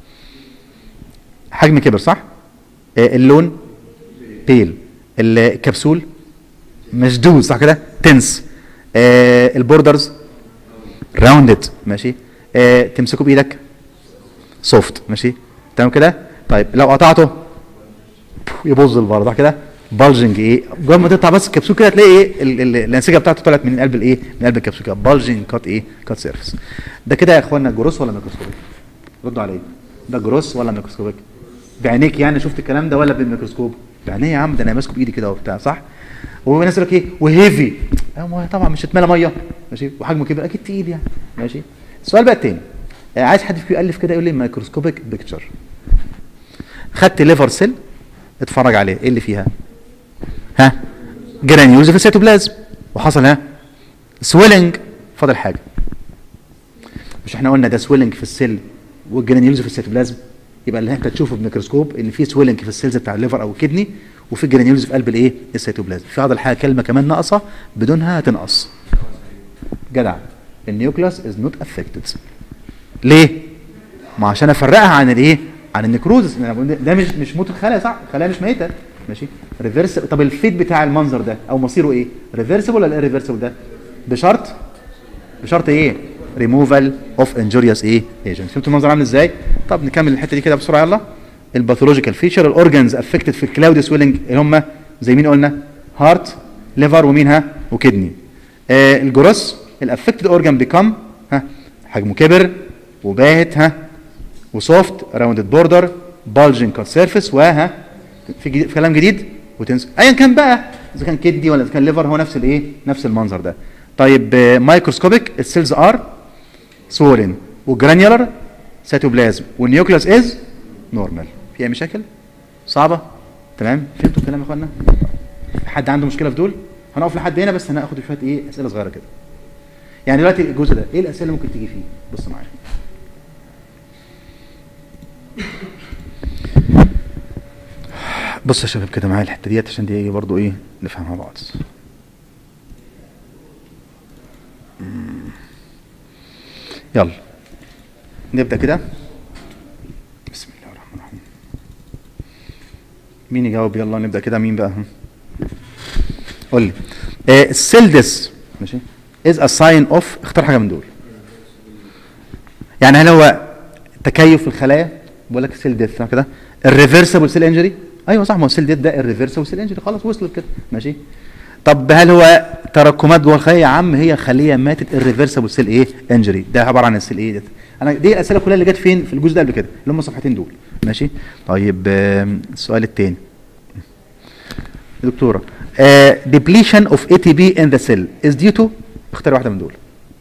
حجم كبر صح آه، اللون بيل الكبسول مشدود صح كده تنس آه البوردرز راوندد ماشي آه تمسكه بايدك سوفت ماشي تمام كده طيب لو قطعته يبوظ البار صح كده بالجنج ايه جوه ما تقطع بس الكبسول كده تلاقي ايه ال- ال- الانسجه بتاعته طلعت من قلب الايه من قلب الكبسول كده بالجنج كات ايه كات سيرفيس ده كده يا اخوانا جروس ولا ميكروسكوبيك ردوا عليا ده جروس ولا ميكروسكوبيك بعينيك يعني شفت الكلام ده ولا بالميكروسكوب بعينيا يا عم ده انا ماسكه بايدي كده وبتاع صح والناس يقول لك ايه وهيفي أه، ما هو طبعا مش هتملى ميه ماشي وحجمه كبير اكيد تقيل يعني ماشي السؤال بقى التاني آه، عايز حد فيكم يالف كده يقول لي ميكروسكوبيك بيكتشر خدت ليفر سيل اتفرج عليه ايه اللي فيها ها جرانيولز في السيتوبلازم وحصل ها سويلنج فاضل حاجه مش احنا قلنا ده سويلنج في السيل والجرانيولز في السيتوبلازم يبقى اللي انت تشوفه بالميكروسكوب ان في سويلنج في السيلز بتاع الليفر او الكدني وفي جرانيولز في قلب الايه السيتوبلازم في هذا الحاجه كلمه كمان ناقصه بدونها هتنقص جدع النيوكلاس از نوت افكتد ليه ما عشان افرقها عن الايه عن النكروزس أنا بقول ده مش مش موت الخلايا صح الخلايا مش ميته ماشي ريفرس طب الفيت بتاع المنظر ده او مصيره ايه ريفرسبل ولا ريفرسبل ده بشرط بشرط ايه ريموفال اوف انجوريوس ايه ايجنت فهمتوا المنظر عامل ازاي طب نكمل الحته دي كده بسرعه يلا الباثولوجيكال فيتشر الاورجنز افكتد في الكلاود سويلنج اللي هم زي مين قلنا هارت ليفر ومين ها وكدني آه الجروس الافكتد اورجن بيكم ها حجمه كبر وباهت ها وسوفت راوندد بوردر بالجنج كات سيرفيس وها في, جديد في كلام جديد وتنسى ايا كان بقى اذا كان كدني ولا اذا كان ليفر هو نفس الايه نفس المنظر ده طيب مايكروسكوبيك السيلز ار سولين وجرانيولار سيتوبلازم والنيوكليوس از نورمال في اي مشاكل صعبه تمام فهمتوا الكلام يا اخوانا حد عنده مشكله في دول هنقف لحد هنا بس هناخد شويه ايه اسئله صغيره كده يعني دلوقتي الجزء ده ايه الاسئله اللي ممكن تيجي فيه بص معايا بص يا شباب كده معايا الحته ديت عشان دي ايه برضو ايه نفهمها بعض يلا نبدا كده بسم الله الرحمن الرحيم مين يجاوب يلا نبدا كده مين بقى قول لي السيل ديس ماشي از ا ساين اوف اختار حاجه من دول يعني هل هو تكيف في الخلايا بقول لك سيل ديث كده الريفرسبل سيل انجري ايوه صح ما هو السيل ديث ده الريفرسبل سيل انجري خلاص وصلت كده ماشي طب هل هو تراكمات جوه الخليه يا عم هي خليه ماتت الريفرسبل سيل ايه انجري ده عباره عن السيل ايه ديت انا دي الاسئله كلها اللي جت فين في الجزء ده قبل كده اللي هم الصفحتين دول ماشي طيب السؤال الثاني دكتوره depletion of ATP in the cell is due to اختار واحده من دول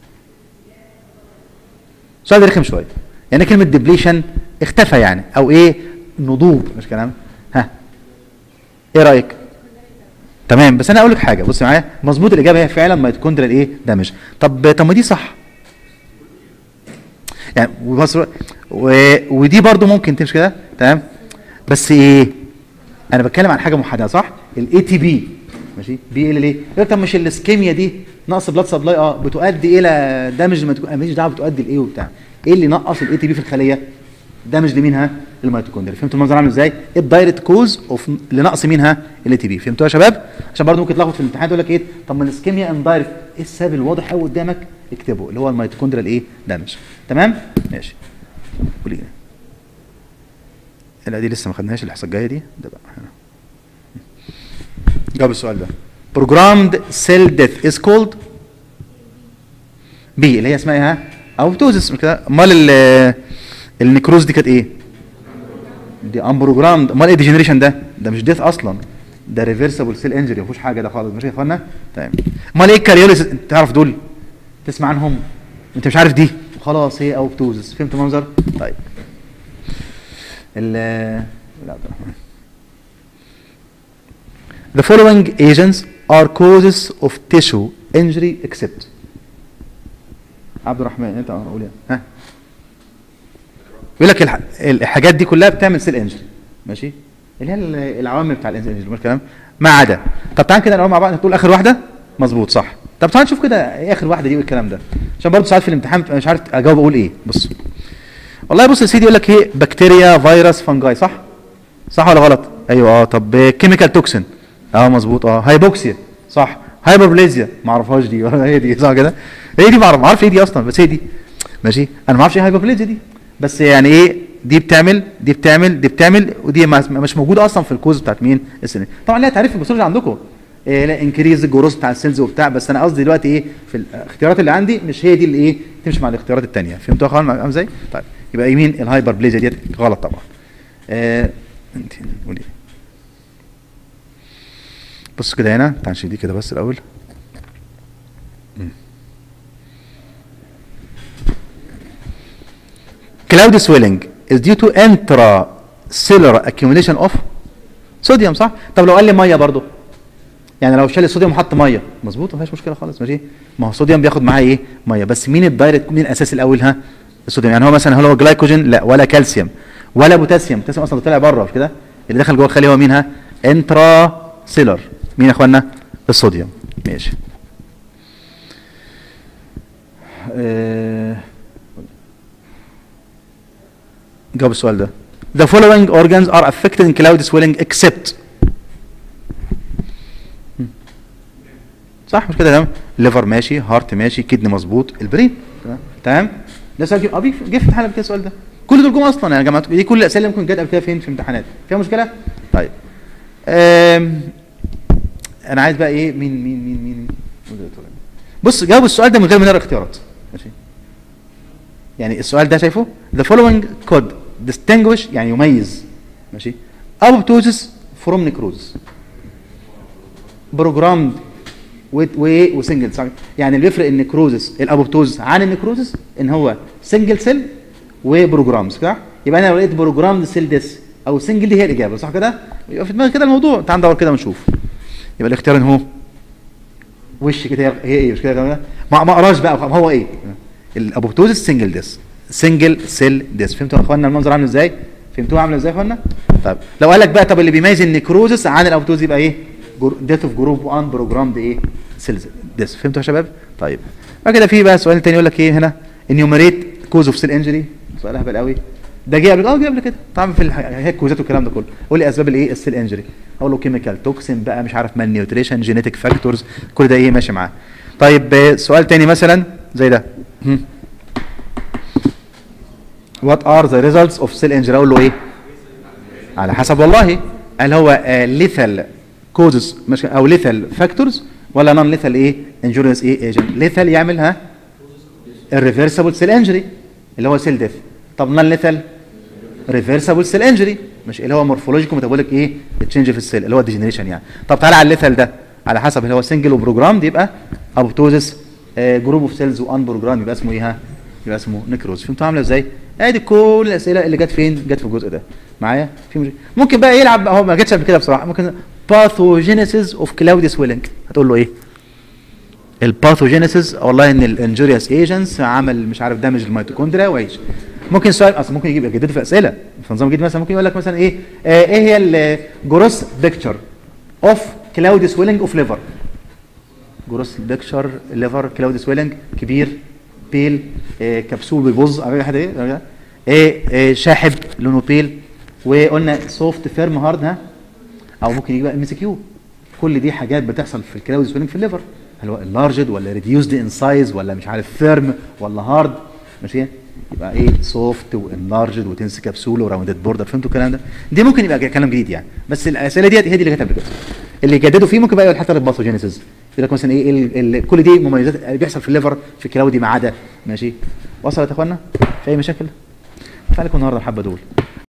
السؤال ده رخم شويه يعني كلمه ديبليشن اختفى يعني او ايه نضوب مش كلام ها ايه رايك تمام بس انا اقول لك حاجه بص معايا مظبوط الاجابه هي فعلا ميتوكوندريال ايه دامج طب طب ما دي صح يعني ومصر و... ودي برضو ممكن تمشي كده تمام بس ايه انا بتكلم عن حاجه محدده صح الاي تي بي ماشي بي ال ليه يقول طب مش الاسكيميا دي نقص بلاد سبلاي اه بتؤدي الى دامج ماليش دعوه بتؤدي لايه وبتاع ايه اللي نقص الاي تي بي في الخليه دامج لمينها الميتوكوندريا فهمتوا المنظر عامل ازاي الدايركت كوز اوف لنقص مينها الاي تي بي فهمتوا يا شباب عشان برضه ممكن تلخبط في الامتحان تقول لك ايه طب ما الاسكيميا اندايركت ايه السبب الواضح قوي قدامك اكتبه اللي هو الميتوكوندريال ايه دامج تمام ماشي قولي لا دي لسه ما خدناهاش الحصه الجايه دي ده بقى هنا جاوب السؤال ده programmed cell death is called بي اللي هي اسمها ايه ها اوبتوزس كده امال النكروز دي كانت ايه دي امبروجرامد امال ايه ديجنريشن ده ده مش ديث اصلا ده ريفرسبل سيل انجري ما فيهوش حاجه ده خالص ماشي يا اخوانا تمام امال ايه الكاريوليس انت تعرف دول تسمع عنهم انت مش عارف دي خلاص هي اوبتوزس فهمت المنظر طيب ال لا The following agents are causes of tissue injury except عبد الرحمن انت اقول ها يقول لك الح... الحاجات دي كلها بتعمل سيل انجري ماشي اللي هي العوامل بتاع الانجري مش كلام ما عدا طب تعال كده نقول مع بعض تقول اخر واحده مظبوط صح طب تعال نشوف كده ايه اخر واحده دي والكلام ده عشان برضه ساعات في الامتحان مش عارف اجاوب اقول ايه بص والله بص يا سيدي يقول لك ايه بكتيريا فيروس فانجاي صح صح ولا غلط ايوه اه طب كيميكال توكسين اه مظبوط اه هايبوكسيا صح هايبربليزيا ما اعرفهاش دي ولا هي دي صح كده هي دي ما اعرف ما اعرفش ايه دي اصلا بس هي دي ماشي انا ما اعرفش ايه هايبربليزيا دي بس يعني ايه دي بتعمل دي بتعمل دي بتعمل ودي مش موجوده اصلا في الكوز بتاعت مين السنين طبعا ليها تعريف في الباثولوجي عندكم إيه لا انكريز الجروس بتاع السيلز وبتاع بس انا قصدي دلوقتي ايه في الاختيارات اللي عندي مش هي دي اللي ايه تمشي مع الاختيارات الثانيه فهمتوا يا اخوان ازاي طيب يبقى يمين الهايبربليزيا ديت غلط طبعا آه انت قولي بص كده هنا تعال نشيل دي كده بس الاول cloud swelling is due to intracellular accumulation of صوديوم صح طب لو قال لي ميه برضو يعني لو شال الصوديوم وحط ميه مظبوط ما فيهاش مشكله خالص ماشي ما هو الصوديوم بياخد معاه ايه ميه بس مين الدايركت مين الاساسي الاول ها الصوديوم يعني هو مثلا هل هو جلايكوجين لا ولا كالسيوم ولا بوتاسيوم البوتاسيوم اصلا طلع بره مش كده اللي دخل جوه الخليه هو مين ها انترا سيلر مين يا اخوانا الصوديوم ماشي أه جاوب السؤال ده The following organs are affected in cloud swelling except صح مش كده تمام الليفر ماشي هارت ماشي كدني مظبوط البرين تمام تمام ده سؤال جه في امتحان قبل كده السؤال ده كل دول جم اصلا يا جماعه دي كل الاسئله اللي ممكن جت قبل كده فين في امتحانات فيها مشكله طيب أم انا عايز بقى ايه مين مين مين مين بص جاوب السؤال ده من غير ما نقرا اختيارات ماشي يعني السؤال ده شايفه the following could distinguish يعني يميز ماشي apoptosis from necrosis programmed و وسنجل صح يعني اللي بيفرق النكروزس الابوبتوزس عن النكروزس ان هو سنجل سيل وبروجرامز صح يبقى انا لو لقيت بروجرامد سيل ديس او سنجل دي هي الاجابه صح كده يبقى في دماغي كده الموضوع تعال ندور كده ونشوف يبقى الاختيار ان هو وش كده هي ايه مش كده ما ما اقراش بقى ما هو ايه الابوبتوزس سنجل ديس سنجل سيل ديس فهمتوا يا اخوانا المنظر عامل ازاي فهمتوها عامله ازاي يا اخوانا طب لو قال لك بقى طب اللي بيميز النكروزس عن الابوبتوزس يبقى ايه ديث اوف جروب 1 بروجرامد ايه سيلز ديس فهمتوا يا شباب طيب بعد كده في بقى سؤال تاني يقول لك ايه هنا انيوميريت كوز اوف سيل انجري سؤال اهبل قوي ده جه قبل اه جه قبل كده طبعا في هيك كوزات والكلام ده كله قول لي اسباب الايه السيل انجري اقول له كيميكال توكسين بقى مش عارف مال نيوتريشن جينيتك فاكتورز كل ده ايه ماشي معاه طيب سؤال تاني مثلا زي ده وات ار ذا ريزلتس اوف سيل انجري اقول له ايه على حسب والله هل هو ليثال كوزز مش او ليثال فاكتورز ولا نون ليثال ايه انجوريوس ايه ايجنت ليثال يعمل ها الريفرسبل سيل انجري اللي هو سيل ديث طب نون ليثال ريفرسبل سيل انجري مش اللي هو مورفولوجيكال ميتابوليك ايه تشينج في السيل اللي هو ديجنريشن يعني طب تعالى على الليثال ده على حسب اللي هو سنجل وبروجرام يبقى ابوتوزس جروب اوف سيلز وان بروجرام يبقى اسمه ايه ها يبقى اسمه نكروز فهمتوا عامله ازاي ادي كل الاسئله اللي جت فين جت في الجزء ده معايا في مش... ممكن بقى يلعب هو ما جاتش قبل كده بصراحه ممكن باثوجينيسيس اوف كلاودي سويلنج هتقول له ايه الباثوجينيسيس والله ان الانجوريوس ايجنتس عمل مش عارف دامج الميتوكوندريا وعيش ممكن سؤال اصلا ممكن يجيب يجدده في اسئله في نظام جديد مثلا ممكن يقول لك مثلا ايه آه ايه هي الجروس بيكتشر اوف كلاودي سويلنج اوف ليفر جروس بيكتشر ليفر كلاودي سويلنج كبير بيل آه كبسول بيبظ اي حاجه ايه ايه شاحب لونه بيل وقلنا سوفت فيرم هارد ها او ممكن يجي بقى ام سي كيو كل دي حاجات بتحصل في الكلاود سويلنج في الليفر هل هو اللارجد ولا ريديوسد ان سايز ولا مش عارف فيرم ولا هارد ماشي يبقى ايه سوفت وانلارجد وتنس كبسوله وراوندد بوردر فهمتوا الكلام ده دي ممكن يبقى كلام جديد يعني بس الاسئله ديت هي دي اللي كانت قبل كده اللي يجددوا فيه ممكن بقى يقول حتى الباثوجينيسيس يقول لك مثلا ايه ال ال كل دي مميزات اللي بيحصل في الليفر في الكلاودي ما عدا ماشي وصلت يا اخوانا في اي مشاكل تعالوا النهارده الحبه دول